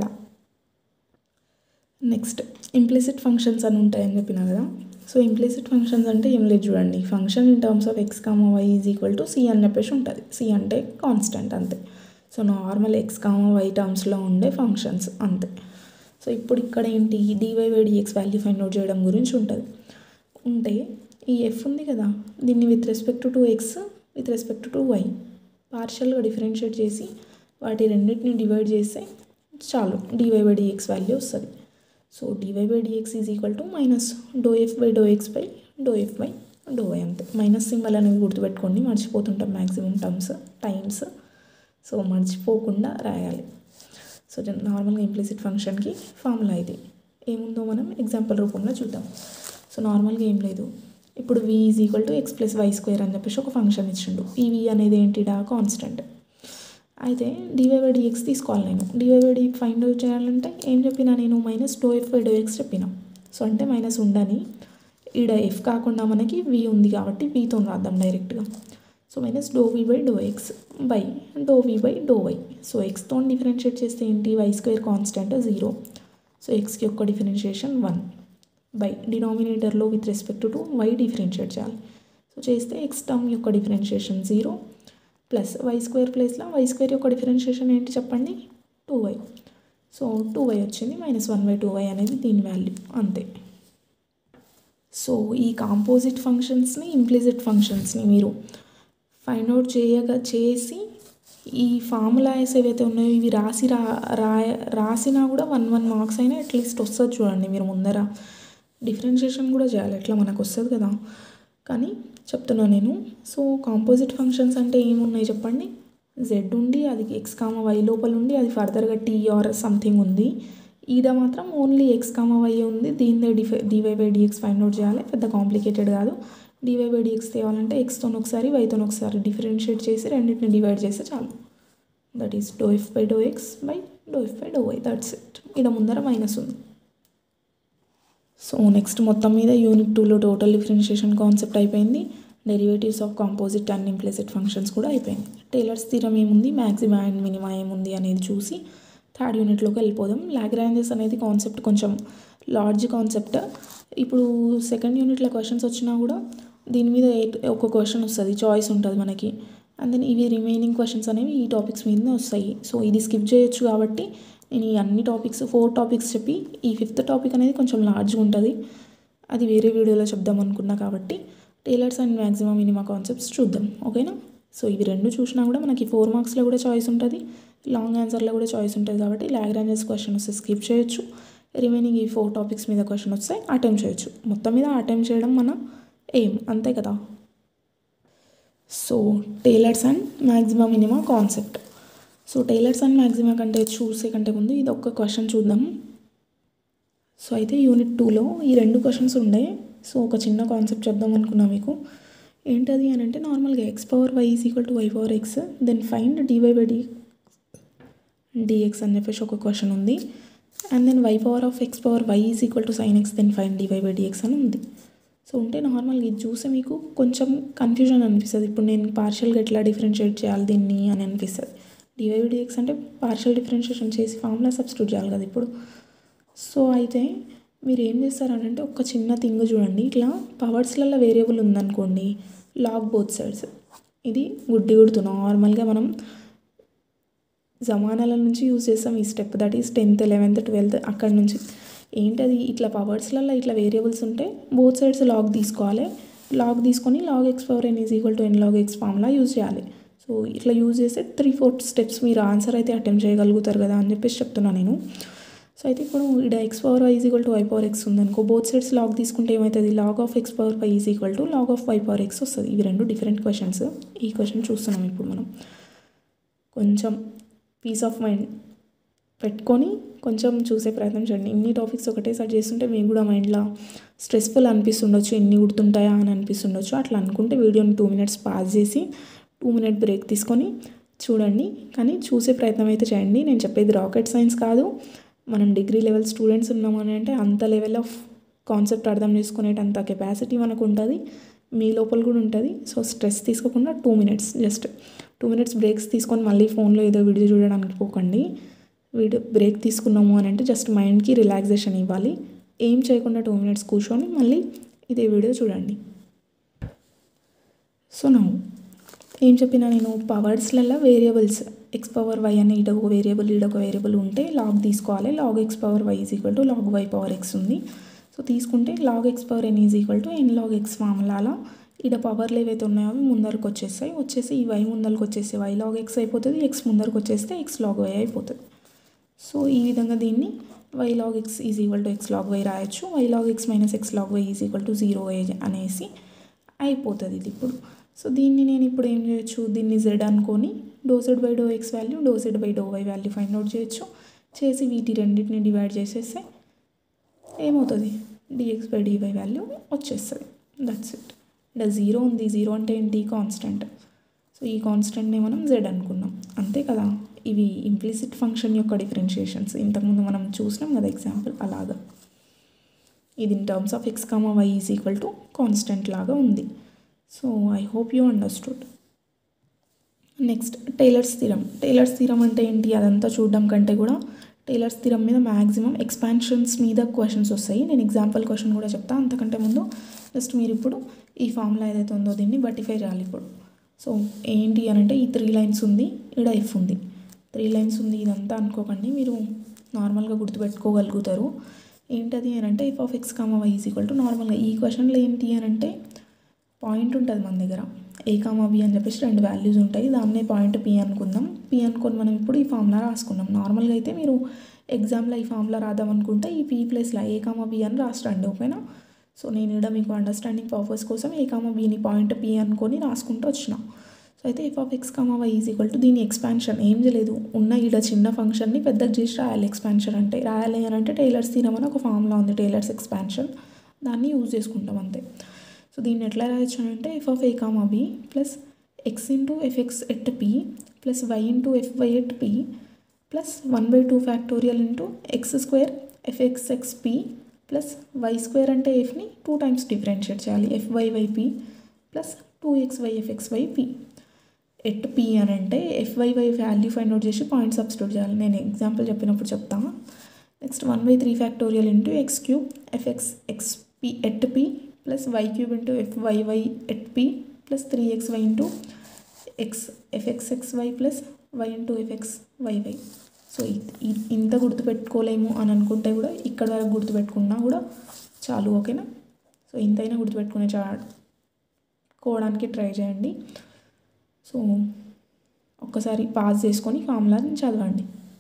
నెక్స్ట్ ఇంప్లిసిట్ ఫంక్షన్స్ అని ఉంటాయని చెప్పిన కదా సో ఇంప్లిసిట్ ఫంక్షన్స్ అంటే ఏం లేదు చూడండి function in terms of x comma y is equal to c అని చెప్పేసి ఉంటుంది సి అంటే కాన్స్టెంట్ అంతే so normal x comma y టర్మ్స్లో ఉండే ఫంక్షన్స్ అంతే సో ఇప్పుడు ఇక్కడ ఏంటి dy by dx value find out చేయడం గురించి ఉంటుంది ఉంటే ఈ ఎఫ్ ఉంది కదా దీన్ని with respect to x with respect to y పార్షియల్గా డిఫరెన్షియేట్ చేసి వాటి రెండింటిని డివైడ్ చేస్తే చాలు డివై బై డిఎక్స్ వాల్యూ వస్తుంది so dy by dx is equal to minus do f by do x by do f by do y అంతే minus symbol అనేది గుర్తుపెట్టుకోండి మర్చిపోతుంటాం మ్యాక్సిమం టర్మ్స్ టైమ్స్ సో మర్చిపోకుండా రాయాలి సో నార్మల్గా ఇంప్లిసిట్ ఫంక్షన్కి formula ఇది ఏముందో మనం ఎగ్జాంపుల్ రూపంలో చూద్దాం సో నార్మల్గా ఏం లేదు ఇప్పుడు v is equal to x plus y square అని చెప్పేసి ఒక ఫంక్షన్ ఇచ్చిండు ఈ వి అనేది ఏంటిడా కాన్స్టెంట్ అయితే డివై బై డిఎక్స్ తీసుకోవాలి నేను dy by d find out చేయాలంటే ఏం చెప్పినా నేను minus do f by do x చెప్పిన సో అంటే మైనస్ ఉండని ఈడ ఎఫ్ కాకుండా మనకి వి ఉంది కాబట్టి వితో రాద్దాం డైరెక్ట్గా so minus do v by do x by do v by do y so ఎక్స్తో డిఫరెన్షియేట్ చేస్తే ఏంటి y square constant zero so ఎక్స్కి యొక్క డిఫరెన్షియేషన్ వన్ బై డినామినేటర్లో with respect to y differentiate చేయాలి సో చేస్తే ఎక్స్ టర్మ్ యొక్క differentiation zero plus y square ప్లేస్లో వై స్క్వేర్ యొక్క డిఫరెన్షియేషన్ ఏంటి చెప్పండి two y so two y వచ్చింది minus one by two y అనేది దీని వాల్యూ అంతే సో ఈ కాంపోజిట్ ఫంక్షన్స్ని ఇంప్లిజిట్ ఫంక్షన్స్ని మీరు ఫైండ్ అవుట్ చేయగా చేసి ఈ ఫార్ములాస్ ఏవైతే ఉన్నాయో ఇవి రాసి రా రాయ రాసినా కూడా వన్ వన్ మార్క్స్ అయినా అట్లీస్ట్ వస్తుంది చూడండి మీరు ముందర డిఫరెన్షియేషన్ కూడా చేయాలి ఎట్లా మనకు వస్తుంది కదా కానీ చెప్తున్నా నేను సో కాంపోజిట్ ఫంక్షన్స్ అంటే ఏమున్నాయి చెప్పండి జెడ్ ఉండి అది ఎక్స్ కామ వై లోపల ఉండి అది ఫర్దర్గా టీ ఆర్ సంథింగ్ ఉంది ఈడ మాత్రం ఓన్లీ ఎక్స్ కామ వై ఉంది దీనిదే డిఫై dy by dx find out చేయాలి పెద్ద కాంప్లికేటెడ్ కాదు డివై బై డిఎక్స్ తేవాలంటే ఎక్స్తో ఒకసారి వైతో ఒకసారి డిఫరెన్షియేట్ చేసి రెండింటిని డివైడ్ చేస్తే చాలు that is do f by do x by do f by do y that's it ఇక్కడ ముందర మైనస్ ఉంది సో నెక్స్ట్ మొత్తం మీద యూనిట్ టూలో టోటల్ డిఫరెన్షియేషన్ కాన్సెప్ట్ అయిపోయింది derivatives of composite and implicit functions కూడా అయిపోయింది టైలర్స్ థీరం ఏముంది మ్యాక్సిమా అండ్ మినిమా ఏముంది అనేది చూసి థర్డ్ యూనిట్లోకి వెళ్ళిపోదాం లాగ్రాంజెస్ అనేది కాన్సెప్ట్ కొంచెం లార్జ్ కాన్సెప్ట్ ఇప్పుడు సెకండ్ యూనిట్లో క్వశ్చన్స్ వచ్చినా కూడా దీని మీద ఎయిట్ ఒక క్వశ్చన్ వస్తుంది చాయిస్ ఉంటుంది మనకి అండ్ దెన్ ఇవి రిమైనింగ్ క్వశ్చన్స్ అనేవి ఈ టాపిక్స్ మీదనే వస్తాయి సో ఇది స్కిప్ చేయొచ్చు కాబట్టి నేను ఈ అన్ని టాపిక్స్ ఫోర్ టాపిక్స్ చెప్పి ఈ ఫిఫ్త్ టాపిక్ అనేది కొంచెం లార్జ్గా ఉంటుంది అది వేరే వీడియోలో చెప్దాం అనుకున్నా కాబట్టి Taylor's and maximum minima concepts చూద్దాం ఓకేనా సో ఇవి రెండు చూసినా కూడా మనకి ఫోర్ మార్క్స్లో కూడా చాయిస్ ఉంటుంది లాంగ్ ఆన్సర్లో కూడా చాయిస్ ఉంటుంది కాబట్టి లాగ్రాంజెస్ క్వశ్చన్ వస్తే స్కిప్ చేయొచ్చు రిమైనింగ్ ఈ ఫోర్ టాపిక్స్ మీద క్వశ్చన్ వస్తే అటెంప్ట్ చేయొచ్చు మొత్తం మీద అటెంప్ట్ చేయడం మన ఎయిమ్ అంతే కదా so Taylor's and maximum minima concept so Taylor's and maxima కంటే చూసే కంటే ముందు ఇది ఒక్క క్వశ్చన్ చూద్దాం సో అయితే యూనిట్ టూలో ఈ రెండు క్వశ్చన్స్ ఉండే సో ఒక చిన్న కాన్సెప్ట్ చెప్దాం అనుకున్నా మీకు ఏంటది అని అంటే నార్మల్గా x power y is equal to y power x then find d y by d d x అని చెప్పేసి ఒక క్వశ్చన్ ఉంది and then y power of x power y is equal to sine x then find d y by d x అని ఉంది so ఉంటే నార్మల్గా ఇది చూస్తే మీకు కొంచెం కన్ఫ్యూజన్ అనిపిస్తుంది ఇప్పుడు నేను పార్షియల్గా ఎట్లా డిఫరెన్షియేట్ చేయాలి దీన్ని అని అనిపిస్తుంది డివై బై డిఎక్స్ అంటే పార్షియల్ డిఫరెన్షియేషన్ చేసి ఫార్ములా సబ్స్టిట్యూట్ చేయాలి కదా ఇప్పుడు సో అయితే మీరు ఏం చేస్తారనంటే ఒక చిన్న థింగ్ చూడండి ఇట్లా పవర్స్లలో వేరియబుల్ ఉందనుకోండి లాగ్ బోత్ సైడ్స్ ఇది గుడ్డి గుర్తు నార్మల్గా మనం జమానాల నుంచి యూజ్ చేస్తాం ఈ step that is tenth eleventh twelfth అక్కడ నుంచి ఏంటది ఇట్లా పవర్స్లలో ఇట్లా వేరియబుల్స్ ఉంటే బోత్ సైడ్స్ లాగ్ తీసుకోవాలి లాగ్ తీసుకొని log x power n is equal to n log x ఫామ్లా యూజ్ చేయాలి సో ఇట్లా యూజ్ చేస్తే త్రీ ఫోర్ స్టెప్స్ మీరు ఆన్సర్ అయితే అటెంప్ట్ చేయగలుగుతారు కదా అని చెప్పేసి చెప్తున్నా నేను సో అయితే ఇప్పుడు ఇక్కడ x power y is equal to y power x ఉందనుకో బోత్ సైడ్స్ లాగ్ తీసుకుంటే ఏమవుతుంది log of x power y is equal to log of y power x వస్తుంది ఇవి రెండు డిఫరెంట్ క్వశ్చన్స్ ఈ క్వశ్చన్ చూస్తున్నాం ఇప్పుడు మనం కొంచెం పీస్ ఆఫ్ మైండ్ పెట్టుకొని కొంచెం చూసే ప్రయత్నం చేయండి ఇన్ని టాపిక్స్ ఒకటేసారి చేస్తుంటే మీకు కూడా మైండ్లో స్ట్రెస్ఫుల్ అనిపిస్తుండొచ్చు ఎన్ని గుర్తుంటాయా అని అనిపిస్తుండొచ్చు అట్లా అనుకుంటే వీడియోని టూ మినిట్స్ పాస్ చేసి టూ మినిట్ బ్రేక్ తీసుకొని చూడండి కానీ చూసే ప్రయత్నం అయితే చేయండి నేను చెప్పేది రాకెట్ సైన్స్ కాదు మనం డిగ్రీ లెవెల్ స్టూడెంట్స్ ఉన్నామని అంటే అంత లెవెల్ ఆఫ్ కాన్సెప్ట్ అర్థం చేసుకునేటంత కెపాసిటీ మనకు ఉంటుంది మీ లోపల కూడా ఉంటుంది సో స్ట్రెస్ తీసుకోకుండా two minutes just two minutes breaks తీసుకొని మళ్ళీ ఫోన్లో ఏదో వీడియో చూడడానికి పోకండి వీడియో బ్రేక్ తీసుకున్నాము అని అంటే జస్ట్ మైండ్కి రిలాక్సేషన్ ఇవ్వాలి ఏం చేయకుండా టూ మినిట్స్ కూర్చొని మళ్ళీ ఇదే వీడియో చూడండి సో నా ఏం చెప్పినా నేను పవర్స్లలో వేరియబుల్స్ ఎక్స్ పవర్ వై అనే ఇడ ఒక వేరియబుల్ ఈడ ఒక వేరియబుల్ ఉంటే లాగ్ తీసుకోవాలి log x power y is equal to log y power x ఉంది సో తీసుకుంటే log x power n is equal to n log x ఫార్ములాలా ఇక్కడ పవర్లు ఏవైతే ఉన్నాయో అవి ముందరకు వచ్చేస్తాయి వచ్చేసి ఈ వై ముందరకు వచ్చేసి వై లాగ్ ఎక్స్ అయిపోతుంది ఎక్స్ ముందరకు వచ్చేస్తే ఎక్స్ లాగ్ వై అయిపోతుంది సో ఈ విధంగా దీన్ని y log x is equal to x log y రాయొచ్చు y log x minus x log y is equal to zero y అనేసి అయిపోతుంది ఇది ఇప్పుడు సో దీన్ని నేను ఇప్పుడు ఏం చేయొచ్చు దీన్ని జెడ్ అనుకొని doh z by do x value doh z by do y value find out చేయొచ్చు చేసి వీటి రెండింటిని డివైడ్ చేసేస్తే ఏమవుతుంది డిఎక్స్ బై డివై వాల్యూ వచ్చేస్తుంది దట్స్ ఇట్ ఇక్కడ జీరో ఉంది జీరో అంటే ఏంటి కాన్స్టెంట్ సో ఈ కాన్స్టెంట్ని మనం జెడ్ అనుకున్నాం అంతే కదా ఇవి ఇంప్లిసిట్ ఫంక్షన్ యొక్క డిఫరెన్షియేషన్స్ ఇంతకుముందు మనం చూసినాం కదా ఎగ్జాంపుల్ అలాగా ఇది in terms of x comma y is equal to constant లాగా ఉంది so I hope you understood next Taylor's స్థిరం టైలర్స్ స్థిరం అంటే ఏంటి అదంతా చూడడం కంటే కూడా టైలర్స్ స్థిరం మీద మ్యాక్సిమం ఎక్స్పాన్షన్స్ మీద క్వశ్చన్స్ వస్తాయి నేను ఎగ్జాంపుల్ క్వశ్చన్ కూడా చెప్తా అంతకంటే ముందు జస్ట్ మీరు ఇప్పుడు ఈ ఫార్ములా ఏదైతే ఉందో దీన్ని బటిఫై చేయాలి ఇప్పుడు సో ఏంటి అని అంటే ఈ త్రీ లైన్స్ ఉంది ఇక్కడ ఎఫ్ ఉంది త్రీ లైన్స్ ఉంది ఇదంతా అనుకోకండి మీరు నార్మల్గా గుర్తుపెట్టుకోగలుగుతారు ఏంటది అని అంటే f of x comma y is equal to నార్మల్గా ఈ క్వశ్చన్లో ఏంటి అని అంటే పాయింట్ ఉంటుంది మన దగ్గర ఏ కామా బి అని చెప్పేసి రెండు వాల్యూస్ ఉంటాయి దాన్నే పాయింట్ పి అనుకుందాం పి అనుకొని మనం ఇప్పుడు ఈ ఫార్ములా రాసుకున్నాం నార్మల్గా అయితే మీరు ఎగ్జామ్లో ఈ ఫార్ములా రాద్దాం అనుకుంటే ఈ పీ ప్లేస్లో ఏ కామా బి అని రాస్తండి ఓకేనా సో నేను ఇక్కడ మీకు అండర్స్టాండింగ్ పర్పస్ కోసం ఏ కామా బీని పాయింట్ పి అనుకొని రాసుకుంటూ వచ్చిన సో అయితే f of x comma y is equal to దీని ఎక్స్పాన్షన్ ఏం చేయలేదు ఉన్న ఈడ చిన్న ఫంక్షన్ని పెద్దగా చేసి రాయాలి ఎక్స్పాన్షన్ అంటే రాయాలి అని అంటే టైలర్స్ తీరమని ఒక ఫార్ములా ఉంది టైలర్స్ ఎక్స్పాన్షన్ దాన్ని యూజ్ చేసుకుంటాం అంతే సో దీన్ని ఎట్లా రాయొచ్చు అంటే f of a comma b plus x into f x at p plus y into f y at p plus one by two factorial into x square f x x p plus y square అంటే ఎఫ్ని two times differentiate చేయాలి f y y p plus two x y f x y p at p అని అంటే f y y value find out చేసి point substitute చేయాలి నేను example చెప్పినప్పుడు చెప్తాను next one by three factorial into x cube f x x p at p plus y cube into f y y at p plus three x y into x f x x y plus y into f x y y so ఇంత గుర్తుపెట్టుకోలేము అని అనుకుంటే కూడా ఇక్కడ వరకు గుర్తుపెట్టుకున్నా కూడా చాలు ఓకేనా సో ఇంతైనా గుర్తుపెట్టుకునే చా కోవడానికి ట్రై చేయండి సో ఒక్కసారి పాస్ చేసుకొని ఫార్ములాని చదవండి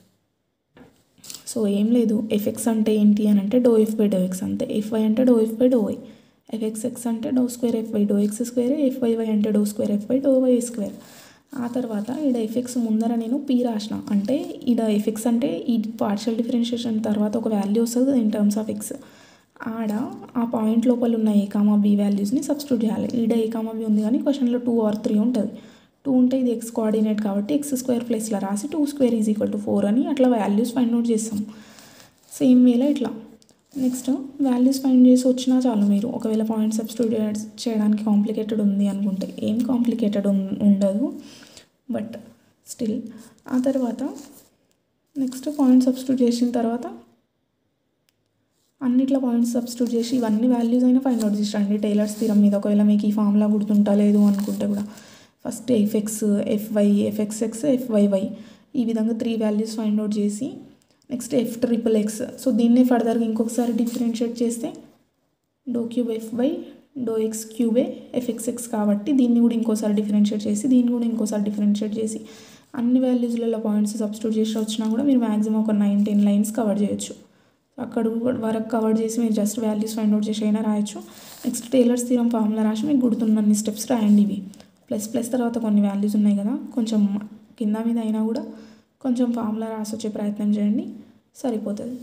సో ఏం లేదు ఎఫ్ఎక్స్ అంటే ఏంటి అని అంటే doh f by do x అంతే ఎఫ్ఐ అంటే doh f by do y f x x అంటే doh square f by do x square f y y అంటే doh square f by do y square ఆ తర్వాత ఈడ ఎఫెక్స్ ముందర నేను పీ రాసిన అంటే ఈడ ఎఫెక్స్ అంటే ఈ పార్షియల్ డిఫరెన్షియేషన్ తర్వాత ఒక వాల్యూ వస్తుంది ఇన్ టర్మ్స్ ఆఫ్ ఎక్స్ ఆడ ఆ పాయింట్ లోపల ఉన్న ఏ కామా బి వాల్యూస్ని సబ్స్టిట్యూట్ చేయాలి ఈడ ఏ కామా బి ఉంది కానీ క్వశ్చన్లో టూ ఆర్ త్రీ ఉంటుంది టూ ఉంటే ఇది ఎక్స్ కోఆర్డినేట్ కాబట్టి ఎక్స్ స్క్వేర్ ప్లేస్లో రాసి two square is equal to four అని అట్లా వాల్యూస్ ఫైండ్ అవుట్ చేస్తాం సేమ్ వేలో ఇట్లా నెక్స్ట్ వాల్యూస్ ఫైండ్ చేసి వచ్చినా చాలు మీరు ఒకవేళ పాయింట్ సబ్స్టిట్యూట్ చేయడానికి కాంప్లికేటెడ్ ఉంది అనుకుంటే ఏం కాంప్లికేటెడ్ ఉండదు బట్ స్టిల్ ఆ తర్వాత నెక్స్ట్ పాయింట్ సబ్స్టిట్యూట్ చేసిన తర్వాత అన్నిట్లో పాయింట్స్ సబ్స్టిట్యూట్ చేసి ఇవన్నీ వాల్యూస్ అయినా ఫైండ్ అవుట్ చేసండి టైలర్స్ థీరం మీద ఒకవేళ మీకు ఈ ఫార్ములా గుర్తుంటా లేదు అనుకుంటే కూడా first f x f y f x x f y y ఈ విధంగా త్రీ వాల్యూస్ ఫైండ్ అవుట్ చేసి next f triple x so దీన్నే ఫర్దర్గా ఇంకొకసారి డిఫరెన్షియేట్ చేస్తే doh cube f by do x క్యూబే ఎఫ్ఎక్స్ఎక్స్ కాబట్టి దీన్ని కూడా ఇంకోసారి డిఫరెన్షియేట్ చేసి దీన్ని కూడా ఇంకోసారి డిఫరెన్షియేట్ చేసి అన్ని వాల్యూస్లలో పాయింట్స్ సబ్స్టిట్యూట్ చేసి వచ్చినా కూడా మీరు మ్యాక్సిమం ఒక నైన్ టెన్ లైన్స్ కవర్ చేయొచ్చు అక్కడ వరకు కవర్ చేసి మీరు జస్ట్ వాల్యూస్ ఫైండ్ అవుట్ చేసి అయినా రాయొచ్చు నెక్స్ట్ టైలర్స్ తీరం ఫార్ములా రాసి మీకు గుర్తున్న అన్ని స్టెప్స్ రాయండి ఇవి ప్లస్ ప్లస్ తర్వాత కొన్ని వాల్యూస్ ఉన్నాయి కదా కొంచెం కింద మీద అయినా కూడా కొంచెం ఫార్ములా రాసి వచ్చే ప్రయత్నం చేయండి సరిపోతుంది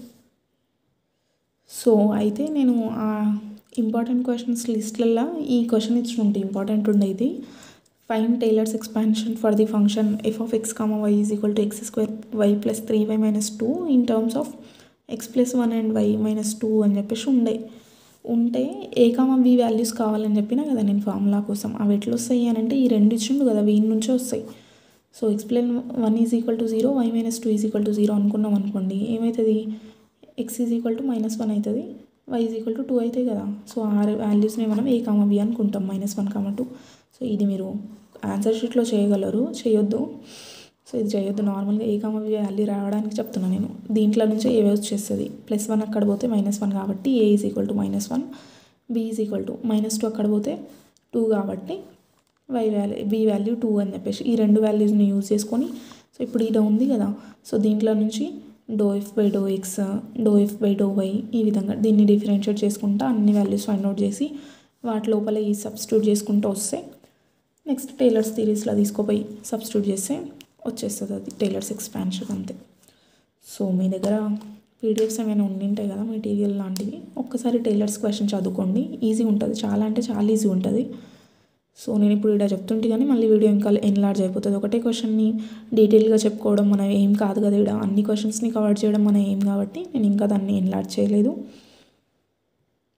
సో అయితే నేను ఆ ఇంపార్టెంట్ క్వశ్చన్స్ లిస్ట్లలో ఈ క్వశ్చన్ ఇచ్చుంటే ఇంపార్టెంట్ ఉండేది fine Taylor's expansion for the function f of x comma y is equal to x square y plus three y minus two in terms of x plus one and y minus two అని చెప్పేసి ఉండే ఉంటే ఏ comma B values కావాలని చెప్పినా కదా నేను formula కోసం అవి ఎట్లా వస్తాయి అని అంటే ఈ రెండు ఇచ్చిండు కదా వీని నుంచే వస్తాయి so explain one is equal to zero y minus two is equal to zero అనుకున్నాం అనుకోండి ఏమవుతుంది x is equal to minus one అవుతుంది y is equal to two అవుతాయి కదా సో ఆ వాల్యూస్ని మనం ఏ కామా బి అనుకుంటాం minus one comma two so ఇది మీరు ఆన్సర్ షీట్లో చేయగలరు చేయొద్దు సో ఇది చేయొద్దు నార్మల్గా ఏ కామా బి వాల్యూ రావడానికి చెప్తున్నాను నేను దీంట్లో నుంచి ఏ వచ్చేస్తుంది ప్లస్ వన్ అక్కడ పోతే మైనస్ వన్ కాబట్టి a is equal to minus one b is equal to minus two అక్కడ పోతే టూ కాబట్టి y value b value two అని చెప్పేసి ఈ రెండు వాల్యూస్ని యూజ్ చేసుకొని సో ఇప్పుడు ఈడ ఉంది కదా సో దీంట్లో నుంచి doh f by do x doh f by do y ఈ విధంగా దీన్ని డిఫరెన్షియేట్ చేసుకుంటా అన్ని వాల్యూస్ ఫైండ్ అవుట్ చేసి వాటి లోపల ఈ సబ్స్టిట్యూట్ చేసుకుంటూ వస్తే నెక్స్ట్ టైలర్స్ థీరీస్లో తీసుకుపోయి సబ్స్టిట్యూట్ చేస్తే వచ్చేస్తుంది అది టైలర్స్ ఎక్స్పాన్షన్ అంతే సో మీ దగ్గర పీడిఎఫ్స్ ఏమైనా ఉండింటాయి కదా మెటీరియల్ లాంటివి ఒక్కసారి టైలర్స్ క్వశ్చన్ చదువుకోండి ఈజీ ఉంటుంది చాలా అంటే చాలా ఈజీ ఉంటుంది సో నేను ఇప్పుడు ఇక్కడ చెప్తుంటే కానీ మళ్ళీ వీడియో ఇంకా ఎన్లార్జ్ అయిపోతుంది ఒకటే క్వశ్చన్ని డీటెయిల్గా చెప్పుకోవడం మన ఏం కాదు కదా ఇక్కడ అన్ని క్వశ్చన్స్ని కవర్ చేయడం మన ఏం కాబట్టి నేను ఇంకా దాన్ని ఎన్లార్జ్ చేయలేదు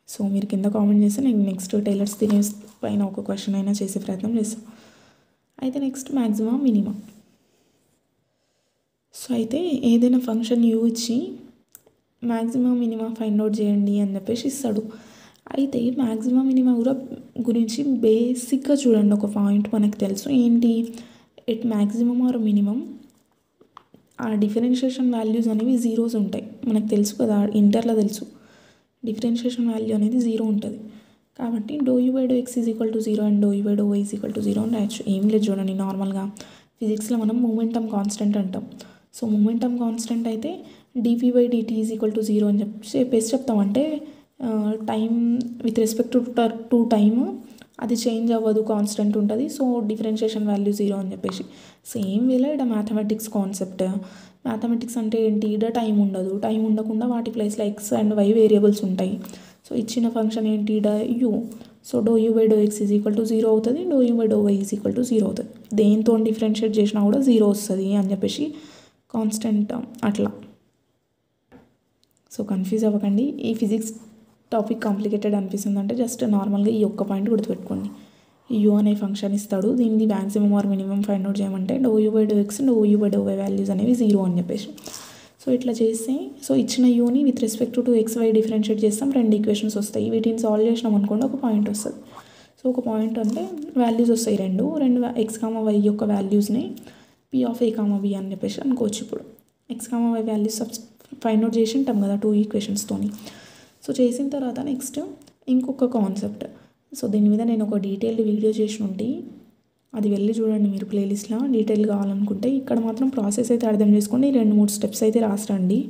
సో మీరు కింద కామెంట్ చేస్తే నేను నెక్స్ట్ టైలర్స్ తినే పైన ఒక క్వశ్చన్ అయినా చేసే ప్రయత్నం చేస్తాను అయితే నెక్స్ట్ మ్యాక్సిమం మినిమం సో అయితే ఏదైనా ఫంక్షన్ యూ ఇచ్చి మ్యాక్సిమం మినిమం ఫైండ్ అవుట్ చేయండి అని చెప్పేసి ఇస్తాడు అయితే మ్యాక్సిమం మినిమం కూడా గురించి బేసిక్గా చూడండి ఒక పాయింట్ మనకు తెలుసు ఏంటి ఎట్ మ్యాక్సిమం ఆర్ మినిమం ఆ డిఫరెన్షియేషన్ వాల్యూస్ అనేవి జీరోస్ ఉంటాయి మనకు తెలుసు కదా ఇంటర్లో తెలుసు డిఫరెన్షియేషన్ వాల్యూ అనేది జీరో ఉంటుంది కాబట్టి doh u by do x is equal to zero and doh u by do y is equal to zero అని రాయొచ్చు ఏం లేదు చూడండి నార్మల్గా ఫిజిక్స్లో మనం మూమెంటమ్ కాన్స్టెంట్ అంటాం సో మూమెంటమ్ కాన్స్టెంట్ అయితే d p by d t is equal to zero అని చెప్పి చెప్పేసి చెప్తాం అంటే time with respect to to time అది చేంజ్ అవ్వదు కాన్స్టెంట్ ఉంటుంది సో డిఫరెన్షియేషన్ వాల్యూ జీరో అని చెప్పేసి సేమ్ వేలో ఇక్కడ మ్యాథమెటిక్స్ కాన్సెప్ట్ మ్యాథమెటిక్స్ అంటే ఏంటి ఇక్కడ టైం ఉండదు టైం ఉండకుండా వాటి ప్లేస్లో ఎక్స్ అండ్ వై వేరియబుల్స్ ఉంటాయి సో ఇచ్చిన ఫంక్షన్ ఏంటి ఇడ u so do u by do x is equal to zero అవుతుంది doh u by do y is equal to zero అవుతుంది దేంతో డిఫరెన్షియేట్ చేసినా కూడా జీరో వస్తుంది అని చెప్పేసి కాన్స్టెంట్ అట్లా సో కన్ఫ్యూజ్ అవ్వకండి ఈ ఫిజిక్స్ టాపిక్ కాంప్లికేటెడ్ అనిపిస్తుంది అంటే జస్ట్ నార్మల్గా ఈ ఒక్క పాయింట్ గుర్తుపెట్టుకోండి యూ అనే ఫంక్షన్ ఇస్తాడు దీన్ని maximum or minimum find out చేయమంటే doh u by do x do u by do y values అనేవి జీరో అని చెప్పేసి సో ఇట్లా చేస్తే సో ఇచ్చిన యూని with respect to x y differentiate చేస్తాం రెండు ఈక్వేషన్స్ వస్తాయి వీటిని సాల్వ్ చేసినాం అనుకోండి ఒక పాయింట్ వస్తుంది సో ఒక పాయింట్ అంటే వాల్యూస్ వస్తాయి రెండు రెండు ఎక్స్ కామ వై యొక్క వాల్యూస్ని p of a comma b అని చెప్పేసి అనుకోవచ్చు ఇప్పుడు x comma y values subs find out చేసి ఉంటాం కదా టూ ఈక్వేషన్స్తోని సో చేసిన తర్వాత నెక్స్ట్ ఇంకొక కాన్సెప్ట్ సో దీని మీద నేను ఒక డీటెయిల్డ్ వీడియో చేసి ఉంటే అది వెళ్ళి చూడండి మీరు ప్లేలిస్ట్లో డీటెయిల్ కావాలనుకుంటే ఇక్కడ మాత్రం ప్రాసెస్ అయితే అర్థం చేసుకోండి రెండు మూడు స్టెప్స్ అయితే రాసిరండి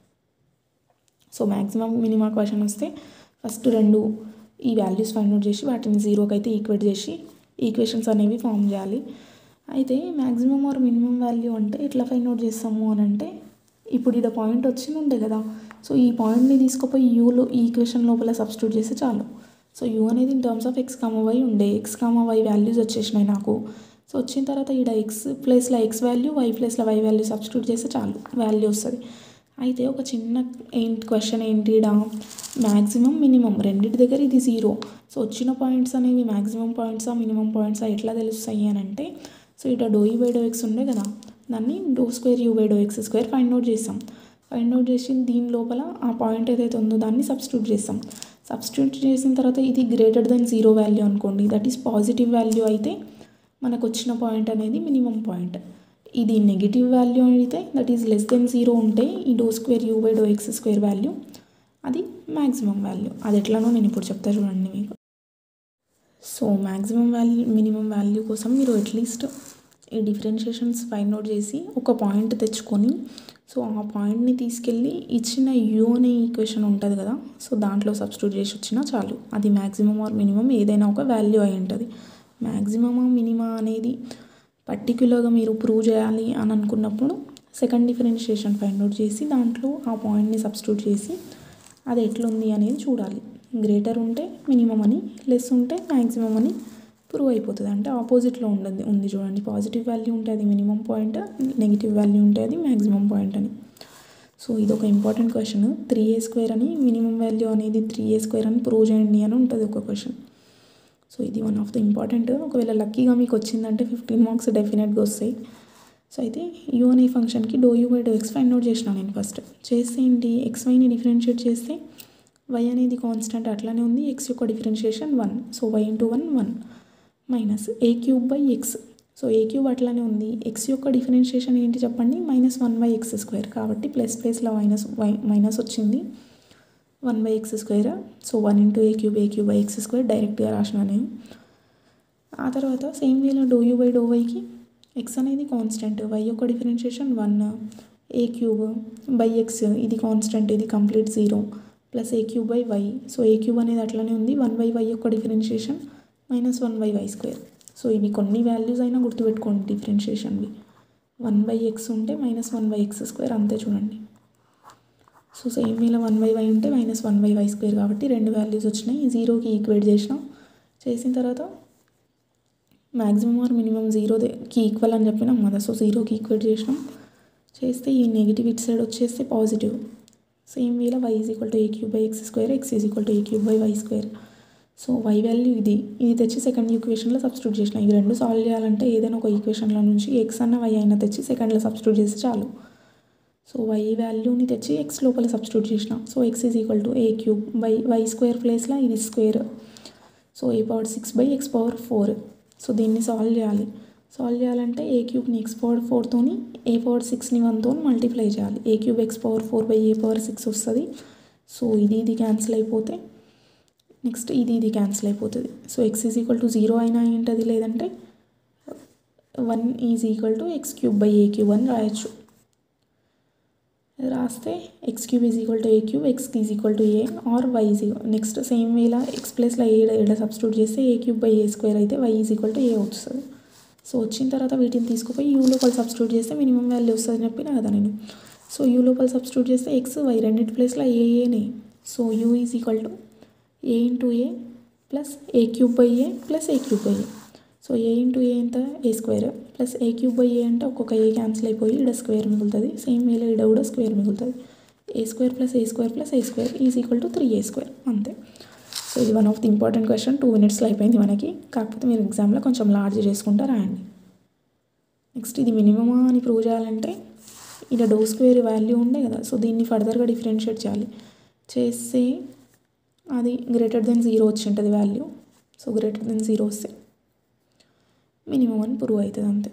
సో మ్యాక్సిమం మినిమం క్వశ్చన్ వస్తే ఫస్ట్ రెండు ఈ వాల్యూస్ ఫైండ్ అవుట్ చేసి వాటిని జీరోకి అయితే ఈక్వేట్ చేసి ఈక్వేషన్స్ అనేవి ఫామ్ చేయాలి అయితే మ్యాక్సిమం ఆర్ మినిమం వాల్యూ అంటే ఎట్లా ఫైండ్ అవుట్ చేస్తాము అని అంటే ఇప్పుడు ఇక్కడ పాయింట్ వచ్చింది ఉండే కదా సో ఈ పాయింట్ని తీసుకుపోయి యూలో ఈ ఈక్వేషన్ లోపల సబ్స్టిట్యూట్ చేస్తే చాలు సో యూ అనేది in terms of x comma y ఉండే ఎక్స్ కామ వై వాల్యూస్ వచ్చేసినాయి నాకు సో వచ్చిన తర్వాత ఇక్కడ ఎక్స్ ప్లేస్లో ఎక్స్ వాల్యూ వై ప్లేస్లో వై వాల్యూ సబ్స్టిట్యూట్ చేస్తే చాలు వాల్యూ వస్తుంది అయితే ఒక చిన్న ఏంటి క్వశ్చన్ ఏంటి ఇడ మ్యాక్సిమం మినిమం రెండింటి దగ్గర ఇది జీరో సో వచ్చిన పాయింట్స్ అనేవి మ్యాక్సిమం పాయింట్సా మినిమం పాయింట్సా ఎట్లా తెలుస్తాయి అని అంటే సో ఇట్లా doh u by do x ఉండే కదా దాన్ని doh square u by do x square find out చేస్తాం ఫైండ్ అవుట్ చేసి దీని లోపల ఆ పాయింట్ ఏదైతే ఉందో దాన్ని సబ్స్టిట్యూట్ చేస్తాం సబ్స్టిట్యూట్ చేసిన తర్వాత ఇది గ్రేటర్ దెన్ జీరో వాల్యూ అనుకోండి దట్ ఈస్ పాజిటివ్ వాల్యూ అయితే మనకు వచ్చిన పాయింట్ అనేది మినిమం పాయింట్ ఇది నెగిటివ్ వాల్యూ అయితే that is less than zero ఉంటే ఈ do square u by do x square value అది మ్యాక్సిమం వాల్యూ అది ఎట్లానో నేను ఇప్పుడు చెప్తా చూడండి మీకు so maximum value minimum value కోసం మీరు అట్లీస్ట్ ఈ డిఫరెన్షియేషన్స్ ఫైండ్ అవుట్ చేసి ఒక పాయింట్ తెచ్చుకొని సో ఆ పాయింట్ని తీసుకెళ్ళి ఇచ్చిన యూ అనే ఈక్వేషన్ ఉంటుంది కదా సో దాంట్లో సబ్స్టిట్యూట్ చేసి వచ్చినా చాలు అది మ్యాక్సిమం ఆర్ మినిమం ఏదైనా ఒక వాల్యూ అయి ఉంటుంది మ్యాక్సిమమా మినిమా అనేది పర్టిక్యులర్గా మీరు ప్రూవ్ చేయాలి అని అనుకున్నప్పుడు సెకండ్ డిఫరెన్షియేషన్ ఫైండ్ అవుట్ చేసి దాంట్లో ఆ పాయింట్ని సబ్స్టిట్యూట్ చేసి అది ఎట్లుంది అనేది చూడాలి గ్రేటర్ ఉంటే మినిమం అని లెస్ ఉంటే మ్యాక్సిమం అని ప్రూవ్ అయిపోతుంది అంటే ఆపోజిట్లో ఉండదు ఉంది చూడండి పాజిటివ్ వాల్యూ ఉంటే అది మినిమం పాయింట్ నెగిటివ్ వాల్యూ ఉంటే అది మ్యాక్సిమం పాయింట్ అని సో ఇది ఒక important question three a square అని మినిమం వాల్యూ అనేది త్రీ ఏ స్క్వేర్ అని ప్రూవ్ చేయండి అని ఉంటుంది ఒక క్వశ్చన్ సో ఇది వన్ ఆఫ్ ద ఇంపార్టెంట్ ఒకవేళ లక్కీగా మీకు వచ్చిందంటే ఫిఫ్టీన్ మార్క్స్ డెఫినెట్గా వస్తాయి సో అయితే యూ అనే ఫంక్షన్కి doe u by do x find out చేసిన నేను ఫస్ట్ చేస్తే ఏంటి ఎక్స్ వైని డిఫరెన్షియేట్ చేస్తే వై అనేది కాన్స్టెంట్ అట్లానే ఉంది ఎక్స్ యొక్క differentiation one so y into one one minus a cube by x so a cube అట్లానే ఉంది ఎక్స్ యొక్క డిఫరెన్షియేషన్ ఏంటి చెప్పండి minus one by x square కాబట్టి ప్లస్ ప్లేస్లో మైనస్ వై మైనస్ వచ్చింది one by x square so one into a cube A cube by x square డైరెక్ట్గా రాసిన నేను ఆ తర్వాత సేమ్ వేలో డో యూ బై డో వైకి ఎక్స్ అనేది కాన్స్టెంట్ వై యొక్క differentiation one a cube by x ఇది కాన్స్టెంట్ ఇది complete zero plus a cube by y so a cube అనేది అట్లనే ఉంది వన్ బై వై యొక్క differentiation minus one by y square so ఇవి కొన్ని వాల్యూస్ అయినా గుర్తుపెట్టుకోండి డిఫరెన్షియేషన్వి వన్ బై ఎక్స్ ఉంటే minus one by x square అంతే చూడండి సో సేమ్ వేలో వన్ బై వై ఉంటే minus one by y square కాబట్టి రెండు వాల్యూస్ వచ్చినాయి జీరోకి ఈక్వేట్ చేసినాం చేసిన తర్వాత మ్యాక్సిమం ఆర్ మినిమం జీరోకి ఈక్వల్ అని చెప్పినాం కదా సో జీరోకి ఈక్వేట్ చేసినాం చేస్తే ఈ నెగిటివ్ ఇట్ సైడ్ వచ్చేస్తే పాజిటివ్ సేమ్ వేలో y is equal to a cube by x square x is equal to a cube by y square so y value ఇది ఇది తెచ్చి సెకండ్ ఈక్వేషన్లో సబ్స్టిట్యూట్ చేసిన ఇవి రెండు సాల్వ్ చేయాలంటే ఏదైనా ఒక ఈక్వేషన్లో నుంచి ఎక్స్ అన్న వై అయినా తెచ్చి సెకండ్లో సబ్స్టిట్యూట్ చేస్తే చాలు సో వై వాల్యూని తెచ్చి ఎక్స్ లోపల సబ్స్టిట్యూట్ చేసిన so x is equal to a cube by y square ప్లేస్లో ఇది square so a power six by x power four so దీన్ని సాల్వ్ చేయాలి సాల్వ్ చేయాలంటే ఏ క్యూబ్ని ఎక్స్ పవర్ ఫోర్తోని ఏ పవర్ సిక్స్ని వన్తో మల్టిప్లై చేయాలి a cube x power four by a power six వస్తుంది సో ఇది ఇది క్యాన్సిల్ అయిపోతే నెక్స్ట్ ఇది ఇది క్యాన్సిల్ అయిపోతుంది so x is equal to zero అయినా ఏంటది లేదంటే one is equal to x cube by a cube అని రాయొచ్చు రాస్తే x cube is equal to a cube x is equal to a or y is next same వేలా x ప్లస్లో a ఏడ substitute చేస్తే a cube by a square అయితే y is equal to a వస్తుంది so వచ్చిన తర్వాత వీటిని తీసుకుపోయి యూ లోపల సబ్స్టిట్యూట్ చేస్తే మినిమం వాల్యూ వస్తుంది అని చెప్పిన కదా నేను సో యూ లోపల సబ్స్టిట్యూట్ చేస్తే ఎక్స్ వై రెండింటి ప్లేస్లో ఏ ఏనే so u is equal to a into a plus a cube by a plus a cube by a so a into a ఎంత a square plus a cube by a అంటే ఒక్కొక్క ఏ cancel అయిపోయి ఇక్కడ square మిగులుతుంది same వేలో ఇక్కడ కూడా square మిగులుతుంది a square plus a square plus a square is equal to three a square అంతే సో ఇది one of the important question two మినిట్స్లో అయిపోయింది మనకి కాకపోతే మీరు ఎగ్జామ్లో కొంచెం లార్జ్ చేసుకుంటా రాయండి నెక్స్ట్ ఇది మినిమమా అని ప్రూవ్ చేయాలంటే ఇక్కడ డో స్క్వేర్ వాల్యూ ఉండే కదా సో దీన్ని ఫర్దర్గా డిఫరెన్షియేట్ చేయాలి చేస్తే అది గ్రేటర్ దెన్ జీరో వచ్చి ఉంటుంది value so greater than zero వస్తే మినిమం అని ప్రూవ్ అవుతుంది అంతే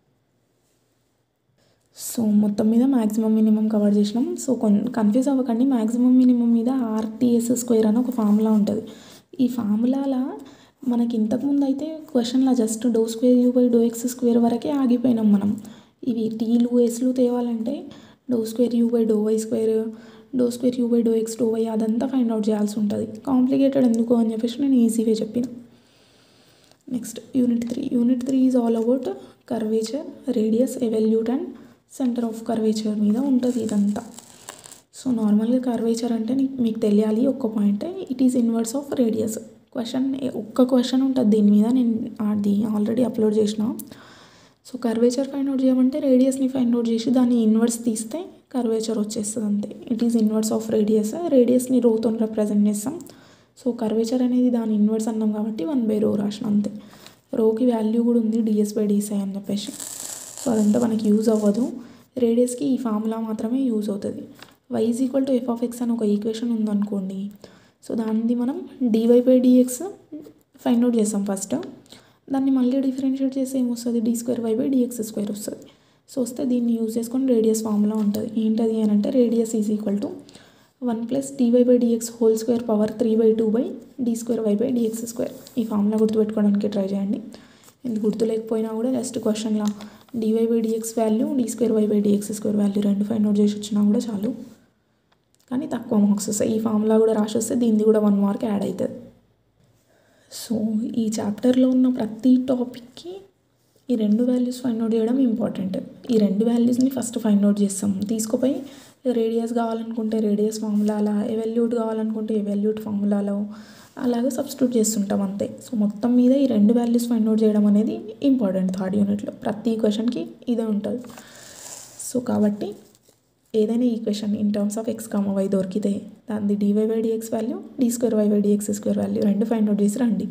సో మొత్తం మీద మ్యాక్సిమం మినిమం కవర్ చేసినాం సో కొన్ కన్ఫ్యూజ్ అవ్వకండి మ్యాక్సిమం మినిమం మీద ఆర్టీఎస్ స్క్వేర్ అని ఒక ఫార్ములా ఉంటుంది ఈ ఫార్ములాల మనకి ఇంతకుముందు అయితే క్వశ్చన్లో just doe square u by do x square వరకే ఆగిపోయినాం మనం ఇవి టీలు ఎస్లు తేవాలంటే doe square u by do y square doe square u by do x doe y అదంతా ఫైండ్ అవుట్ చేయాల్సి ఉంటుంది కాంప్లికేటెడ్ ఎందుకు అని చెప్పేసి నేను ఈజీగా చెప్పిన next unit three unit three is all about curvature radius evolute and centre of curvature మీద ఉంటుంది ఇదంతా సో నార్మల్గా కర్వేచర్ అంటే నీకు మీకు తెలియాలి ఒక్క పాయింటే it is inverse of radius question ఒక్క క్వశ్చన్ ఉంటుంది దీని మీద నేను అది ఆల్రెడీ అప్లోడ్ చేసిన సో కర్వేచర్ ఫైండ్ అవుట్ చేయమంటే రేడియస్ని ఫైండ్ అవుట్ చేసి దాన్ని ఇన్వర్స్ తీస్తే కర్వేచర్ వచ్చేస్తుంది అంతే it is inverse of radius రేడియస్ని రోతో రిప్రజెంట్ చేస్తాం సో కర్వేచర్ అనేది దాని ఇన్వర్స్ అన్నాం కాబట్టి వన్ బై రో రాసిన అంతే రోకి వాల్యూ కూడా ఉంది డిఎస్ బై డిఎస్ఐ అని చెప్పేసి సో అదంతా మనకి యూజ్ అవ్వదు రేడియస్కి ఈ ఫార్ములా మాత్రమే యూజ్ అవుతుంది y is equal to f of x అని ఒక ఈక్వేషన్ ఉందనుకోండి సో దాన్ని మనం d y by dx find out చేస్తాం ఫస్ట్ దాన్ని మళ్ళీ డిఫరెన్షియేట్ చేసి ఏమొస్తుంది d square y by d x square వస్తుంది సో వస్తే దీన్ని యూజ్ చేసుకొని రేడియస్ ఫార్ములా ఉంటుంది ఏంటది అని అంటే radius is equal to one plus d y by d x whole square power three by two by d square y by d x square ఈ formula గుర్తుపెట్టుకోవడానికి ట్రై చేయండి ఇది గుర్తు లేకపోయినా కూడా జస్ట్ క్వశ్చన్లో d y by dx value d square y by d x square value రెండు find out చేసి వచ్చినా కూడా చాలు కానీ తక్కువ మార్క్స్ వస్తాయి ఈ ఫార్ములా కూడా రాసి వస్తే దీనిది కూడా వన్ మార్క్ యాడ్ అవుతుంది సో ఈ చాప్టర్లో ఉన్న ప్రతి టాపిక్కి ఈ రెండు వాల్యూస్ ఫైండ్ అవుట్ చేయడం ఇంపార్టెంట్ ఈ రెండు వాల్యూస్ని ఫస్ట్ ఫైండ్ అవుట్ చేస్తాం తీసుకుపోయి రేడియస్ కావాలనుకుంటే రేడియస్ ఫార్ములాలా ఎవల్యూట్ కావాలనుకుంటే ఎవల్యూట్ ఫార్ములాలో అలాగే సబ్స్టిట్యూట్ చేస్తుంటాం అంతే సో మొత్తం మీద ఈ రెండు వాల్యూస్ ఫైండ్ అవుట్ చేయడం అనేది ఇంపార్టెంట్ థర్డ్ యూనిట్లో ప్రతి క్వశ్చన్కి ఇదే ఉంటుంది సో కాబట్టి ఏదైనా equation in terms of x comma y దొరికితే దాన్ని d y by dx value d square y by d x square value రెండు ఫైండ్ అవుట్ చేసి రండి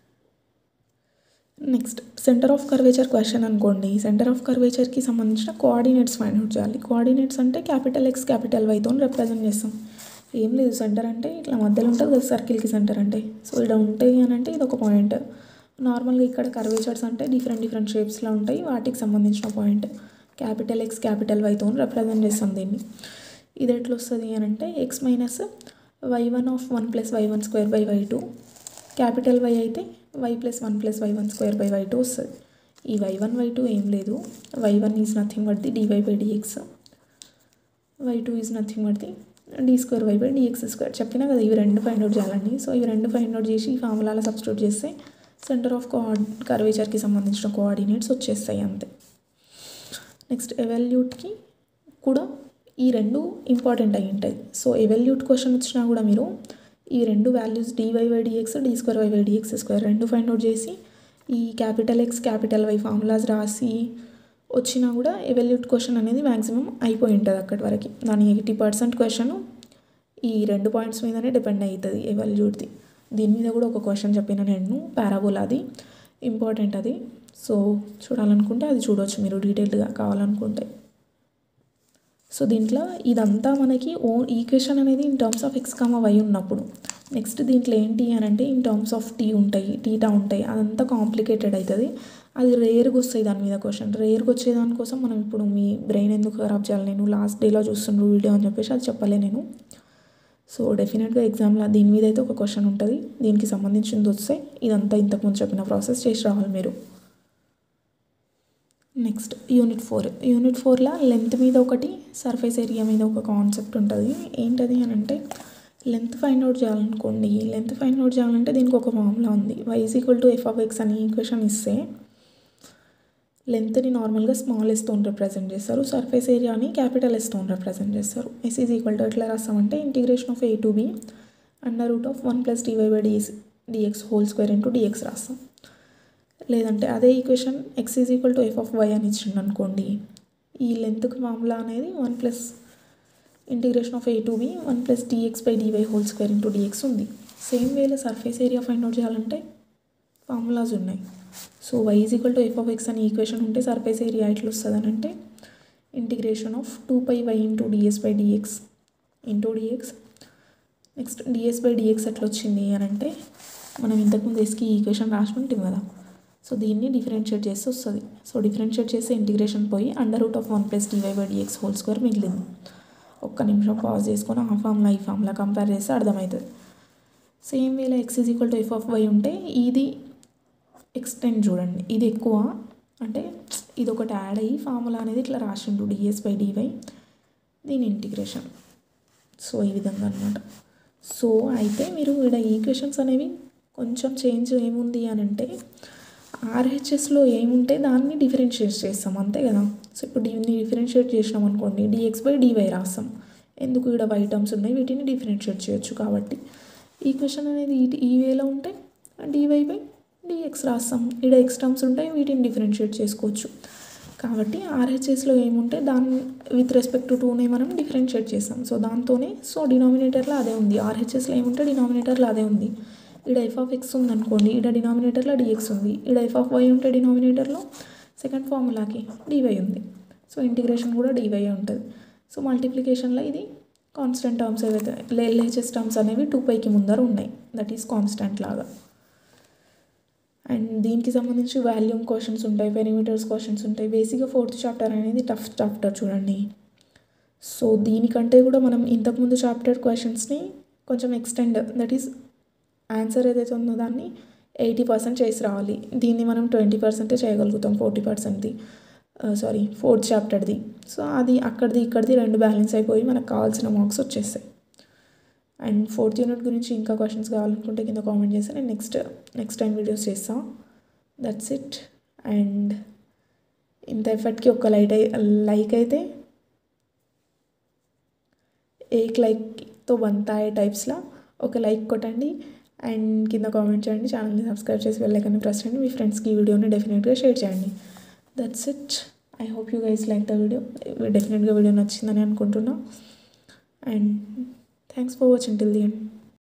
next centre of curvature question అనుకోండి సెంటర్ ఆఫ్ కర్వేచర్కి సంబంధించిన కోఆర్డినేట్స్ ఫైండ్ అవుట్ చేయాలి కోఆర్డినేట్స్ అంటే క్యాపిటల్ ఎక్స్ క్యాపిటల్ వైతో రిప్రజెంట్ చేస్తాం ఏం లేదు సెంటర్ అంటే ఇట్లా మధ్యలో ఉంటుంది కదా సర్కిల్కి సెంటర్ అంటే సో ఇక్కడ ఉంటాయి అని అంటే ఇది ఒక పాయింట్ నార్మల్గా ఇక్కడ కర్వేచర్స్ అంటే డిఫరెంట్ డిఫరెంట్ షేప్స్లో ఉంటాయి వాటికి సంబంధించిన పాయింట్ క్యాపిటల్ ఎక్స్ క్యాపిటల్ వైతో రిప్రజెంట్ చేస్తాం దీన్ని ఇది ఎట్లా వస్తుంది అని అంటే x minus y one of one plus y one square by y two capital y అయితే y plus one plus y one square by y two వస్తుంది ఈ వై వన్ వై టూ ఏం లేదు y one is nothing but the d y by d x y two is nothing but the d square y by d x square చెప్పినా కదా ఇవి రెండు find out చేయాలండి so ఇవి రెండు ఫైండ్ అవుట్ చేసి ఈ ఫార్ములాలో సబ్స్టిట్యూట్ చేస్తే సెంటర్ ఆఫ్ కోఆర్డ్ కర్వేచర్కి సంబంధించిన కోఆర్డినేట్స్ వచ్చేస్తాయి అంతే నెక్స్ట్ ఎవల్యూట్కి కూడా ఈ రెండు ఇంపార్టెంట్ అయి ఉంటాయి సో ఎవల్యూట్ క్వశ్చన్ వచ్చినా కూడా మీరు ఈ రెండు values d y by d x d square y by d x square రెండు ఫైండ్ అవుట్ చేసి ఈ capital x capital y formulas రాసి వచ్చినా కూడా ఎవల్యూట్ క్వశ్చన్ అనేది మ్యాక్సిమం అయిపోయి ఉంటుంది అక్కడి వరకు దాని ఎయిటీ పర్సెంట్ క్వశ్చన్ ఈ రెండు పాయింట్స్ మీదనే డిపెండ్ అవుతుంది ఎవాల్యూట్ది దీని మీద కూడా ఒక క్వశ్చన్ చెప్పిన నేను పారాబోలాది ఇంపార్టెంట్ అది సో చూడాలనుకుంటే అది చూడవచ్చు మీరు డీటెయిల్డ్గా కావాలనుకుంటే సో దీంట్లో ఇదంతా మనకి ఓన్ ఈక్వేషన్ అనేది in terms of x comma y ఉన్నప్పుడు నెక్స్ట్ దీంట్లో ఏంటి అని అంటే ఇన్ టర్మ్స్ ఆఫ్ టీ ఉంటాయి టీటా ఉంటాయి అదంతా కాంప్లికేటెడ్ అవుతుంది అది రేర్గా వస్తాయి దాని మీద క్వశ్చన్ రేర్గా వచ్చే దానికోసం మనం ఇప్పుడు మీ బ్రెయిన్ ఎందుకు ఖరాబ్ చేయాలి నేను లాస్ట్ డేలో చూస్తుండ్రు వీడియో అని చెప్పేసి అది చెప్పలే నేను సో డెఫినెట్గా ఎగ్జామ్లో దీని మీద అయితే ఒక క్వశ్చన్ ఉంటుంది దీనికి సంబంధించింది వస్తే ఇదంతా ఇంతకుముందు చెప్పిన ప్రాసెస్ చేసి రావాలి మీరు నెక్స్ట్ యూనిట్ ఫోర్ యూనిట్ ఫోర్లో లెంత్ మీద ఒకటి సర్ఫేస్ ఏరియా మీద ఒక కాన్సెప్ట్ ఉంటుంది ఏంటది అని అంటే లెంత్ ఫైండ్ అవుట్ చేయాలనుకోండి లెంత్ ఫైండ్ అవుట్ చేయాలంటే దీనికి ఒక ఫార్ములా ఉంది y is equal to f of x అని ఈక్వేషన్ ఇస్తే లెంత్ని నార్మల్గా స్మాల్ ఎస్తోన్ రిప్రజెంట్ చేస్తారు సర్ఫేస్ ఏరియాని క్యాపిటల్ ఎస్తోన్ రిప్రజెంట్ చేస్తారు ఎస్ ఈజ్ ఈక్వల్ టు ఎట్లా రాస్తామంటే integration of a to b under root of one plus d y by d s d x whole square into d x రాస్తాం లేదంటే అదే equation x is equal to f of y అని ఇచ్చిండు అనుకోండి ఈ లెంత్కి ఫార్ములా అనేది one plus integration of a to b one plus d x by d y whole square into d x ఉంది సేమ్ వేలో సర్ఫేస్ ఏరియా ఫైండ్ అవుట్ చేయాలంటే ఫార్ములాస్ ఉన్నాయి so y is equal to f of x అనే equation ఉంటే surface area ఎట్లా వస్తుంది అని అంటే integration of two pi y into d s by d x into d x next d s by d x ఎట్లా వచ్చింది అని అంటే మనం ఇంతకుముందు ఎస్కి ఈక్వేషన్ రాసి ఉంటాం కదా సో దీన్ని డిఫరెన్షియేట్ చేస్తే వస్తుంది సో డిఫరెన్షియేట్ చేస్తే ఇంటిగ్రేషన్ పోయి under root of one plus d y by d x whole square మిగిలింది ఒక్క నిమిషం పాజ్ చేసుకొని ఆ ఫామ్లా ఈ ఫామ్లా కంపేర్ చేస్తే అర్థమవుతుంది సేమ్ వేలో x is equal to f of y ఉంటే ఇది ఎక్స్టెండ్ చూడండి ఇది ఎక్కువ అంటే ఇది ఒకటి యాడ్ అయ్యి ఫార్ములా అనేది ఇట్లా రాసిండు డిఎస్ బై డివై దీని ఇంటిగ్రేషన్ సో ఈ విధంగా అనమాట సో అయితే మీరు ఇక్కడ ఈక్వేషన్స్ అనేవి కొంచెం చేంజ్ ఏముంది అని అంటే ఆర్హెచ్ఎస్లో ఏముంటే దాన్ని డిఫరెన్షియేట్ చేస్తాం అంతే కదా సో ఇప్పుడు దీన్ని డిఫరెన్షియేట్ చేసినాం అనుకోండి డిఎక్స్ బై డివై రాస్తాం ఎందుకు ఇక్కడ వై టర్మ్స్ ఉన్నాయి వీటిని డిఫరెన్షియేట్ చేయొచ్చు కాబట్టి ఈక్వేషన్ అనేది ఈ ఈ వేలో ఉంటే డివై బై డిఎక్స్ రాస్తాం ఇక్కడ ఎక్స్ టర్మ్స్ ఉంటాయి వీటిని డిఫరెన్షియేట్ చేసుకోవచ్చు కాబట్టి ఆర్హెచ్ఎస్లో ఏముంటే దాన్ని విత్ రెస్పెక్ట్ టు టూనే మనం డిఫరెన్షియేట్ చేస్తాం సో దాంతోనే సో డినామినేటర్లో అదే ఉంది ఆర్హెచ్ఎస్లో ఏముంటే డినామినేటర్లో అదే ఉంది ఇక్కడ ఎఫ్ ఆఫ్ ఎక్స్ ఉంది అనుకోండి ఇక్కడ డినామినేటర్లో డిఎక్స్ ఉంది ఇక్కడ ఎఫ్ ఆఫ్ వై ఉంటే డినామినేటర్లో సెకండ్ ఫార్ములాకి డివై ఉంది సో ఇంటిగ్రేషన్ కూడా డివై ఉంటుంది సో మల్టిప్లికేషన్లో ఇది కాన్స్టెంట్ టర్మ్స్ ఏవైతే ఎల్హెచ్ఎస్ టర్మ్స్ అనేవి టూ పైకి ముందర ఉన్నాయి దట్ ఈస్ కాన్స్టెంట్ లాగా అండ్ దీనికి సంబంధించి వాల్యూమ్ క్వశ్చన్స్ ఉంటాయి పెరిమీటర్స్ క్వశ్చన్స్ ఉంటాయి బేసిక్గా ఫోర్త్ చాప్టర్ అనేది టఫ్ చాప్టర్ చూడండి సో దీనికంటే కూడా మనం ఇంతకుముందు చాప్టర్ క్వశ్చన్స్ని కొంచెం ఎక్స్టెండ్ దట్ ఈస్ ఆన్సర్ ఏదైతే ఉందో దాన్ని ఎయిటీ పర్సెంట్ చేసి రావాలి దీన్ని మనం ట్వంటీ పర్సెంటే చేయగలుగుతాం ఫోర్టీ పర్సెంట్ది సారీ ఫోర్త్ చాప్టర్ది సో అది అక్కడిది ఇక్కడిది రెండు బ్యాలెన్స్ అయిపోయి మనకు కావాల్సిన మార్క్స్ వచ్చేస్తాయి అండ్ ఫోర్త్ యూనిట్ గురించి ఇంకా క్వశ్చన్స్ కావాలనుకుంటే కింద కామెంట్ చేస్తే నేను నెక్స్ట్ నెక్స్ట్ టైం వీడియోస్ చేస్తాను దట్స్ ఇట్ అండ్ ఇంత ఎఫర్ట్కి ఒక లైట్ లైక్ అయితే ఏక్ లైక్తో బంతా టైప్స్లో ఒక లైక్ కొట్టండి అండ్ కింద కామెంట్ చేయండి ఛానల్ని సబ్స్క్రైబ్ చేసి వెళ్ళకని ప్రెస్ చేయండి మీ ఫ్రెండ్స్కి ఈ వీడియోని డెఫినెట్గా షేర్ చేయండి that's it I hope you guys like the video డెఫినెట్గా వీడియో నచ్చిందని అనుకుంటున్నా and thanks for watching till the end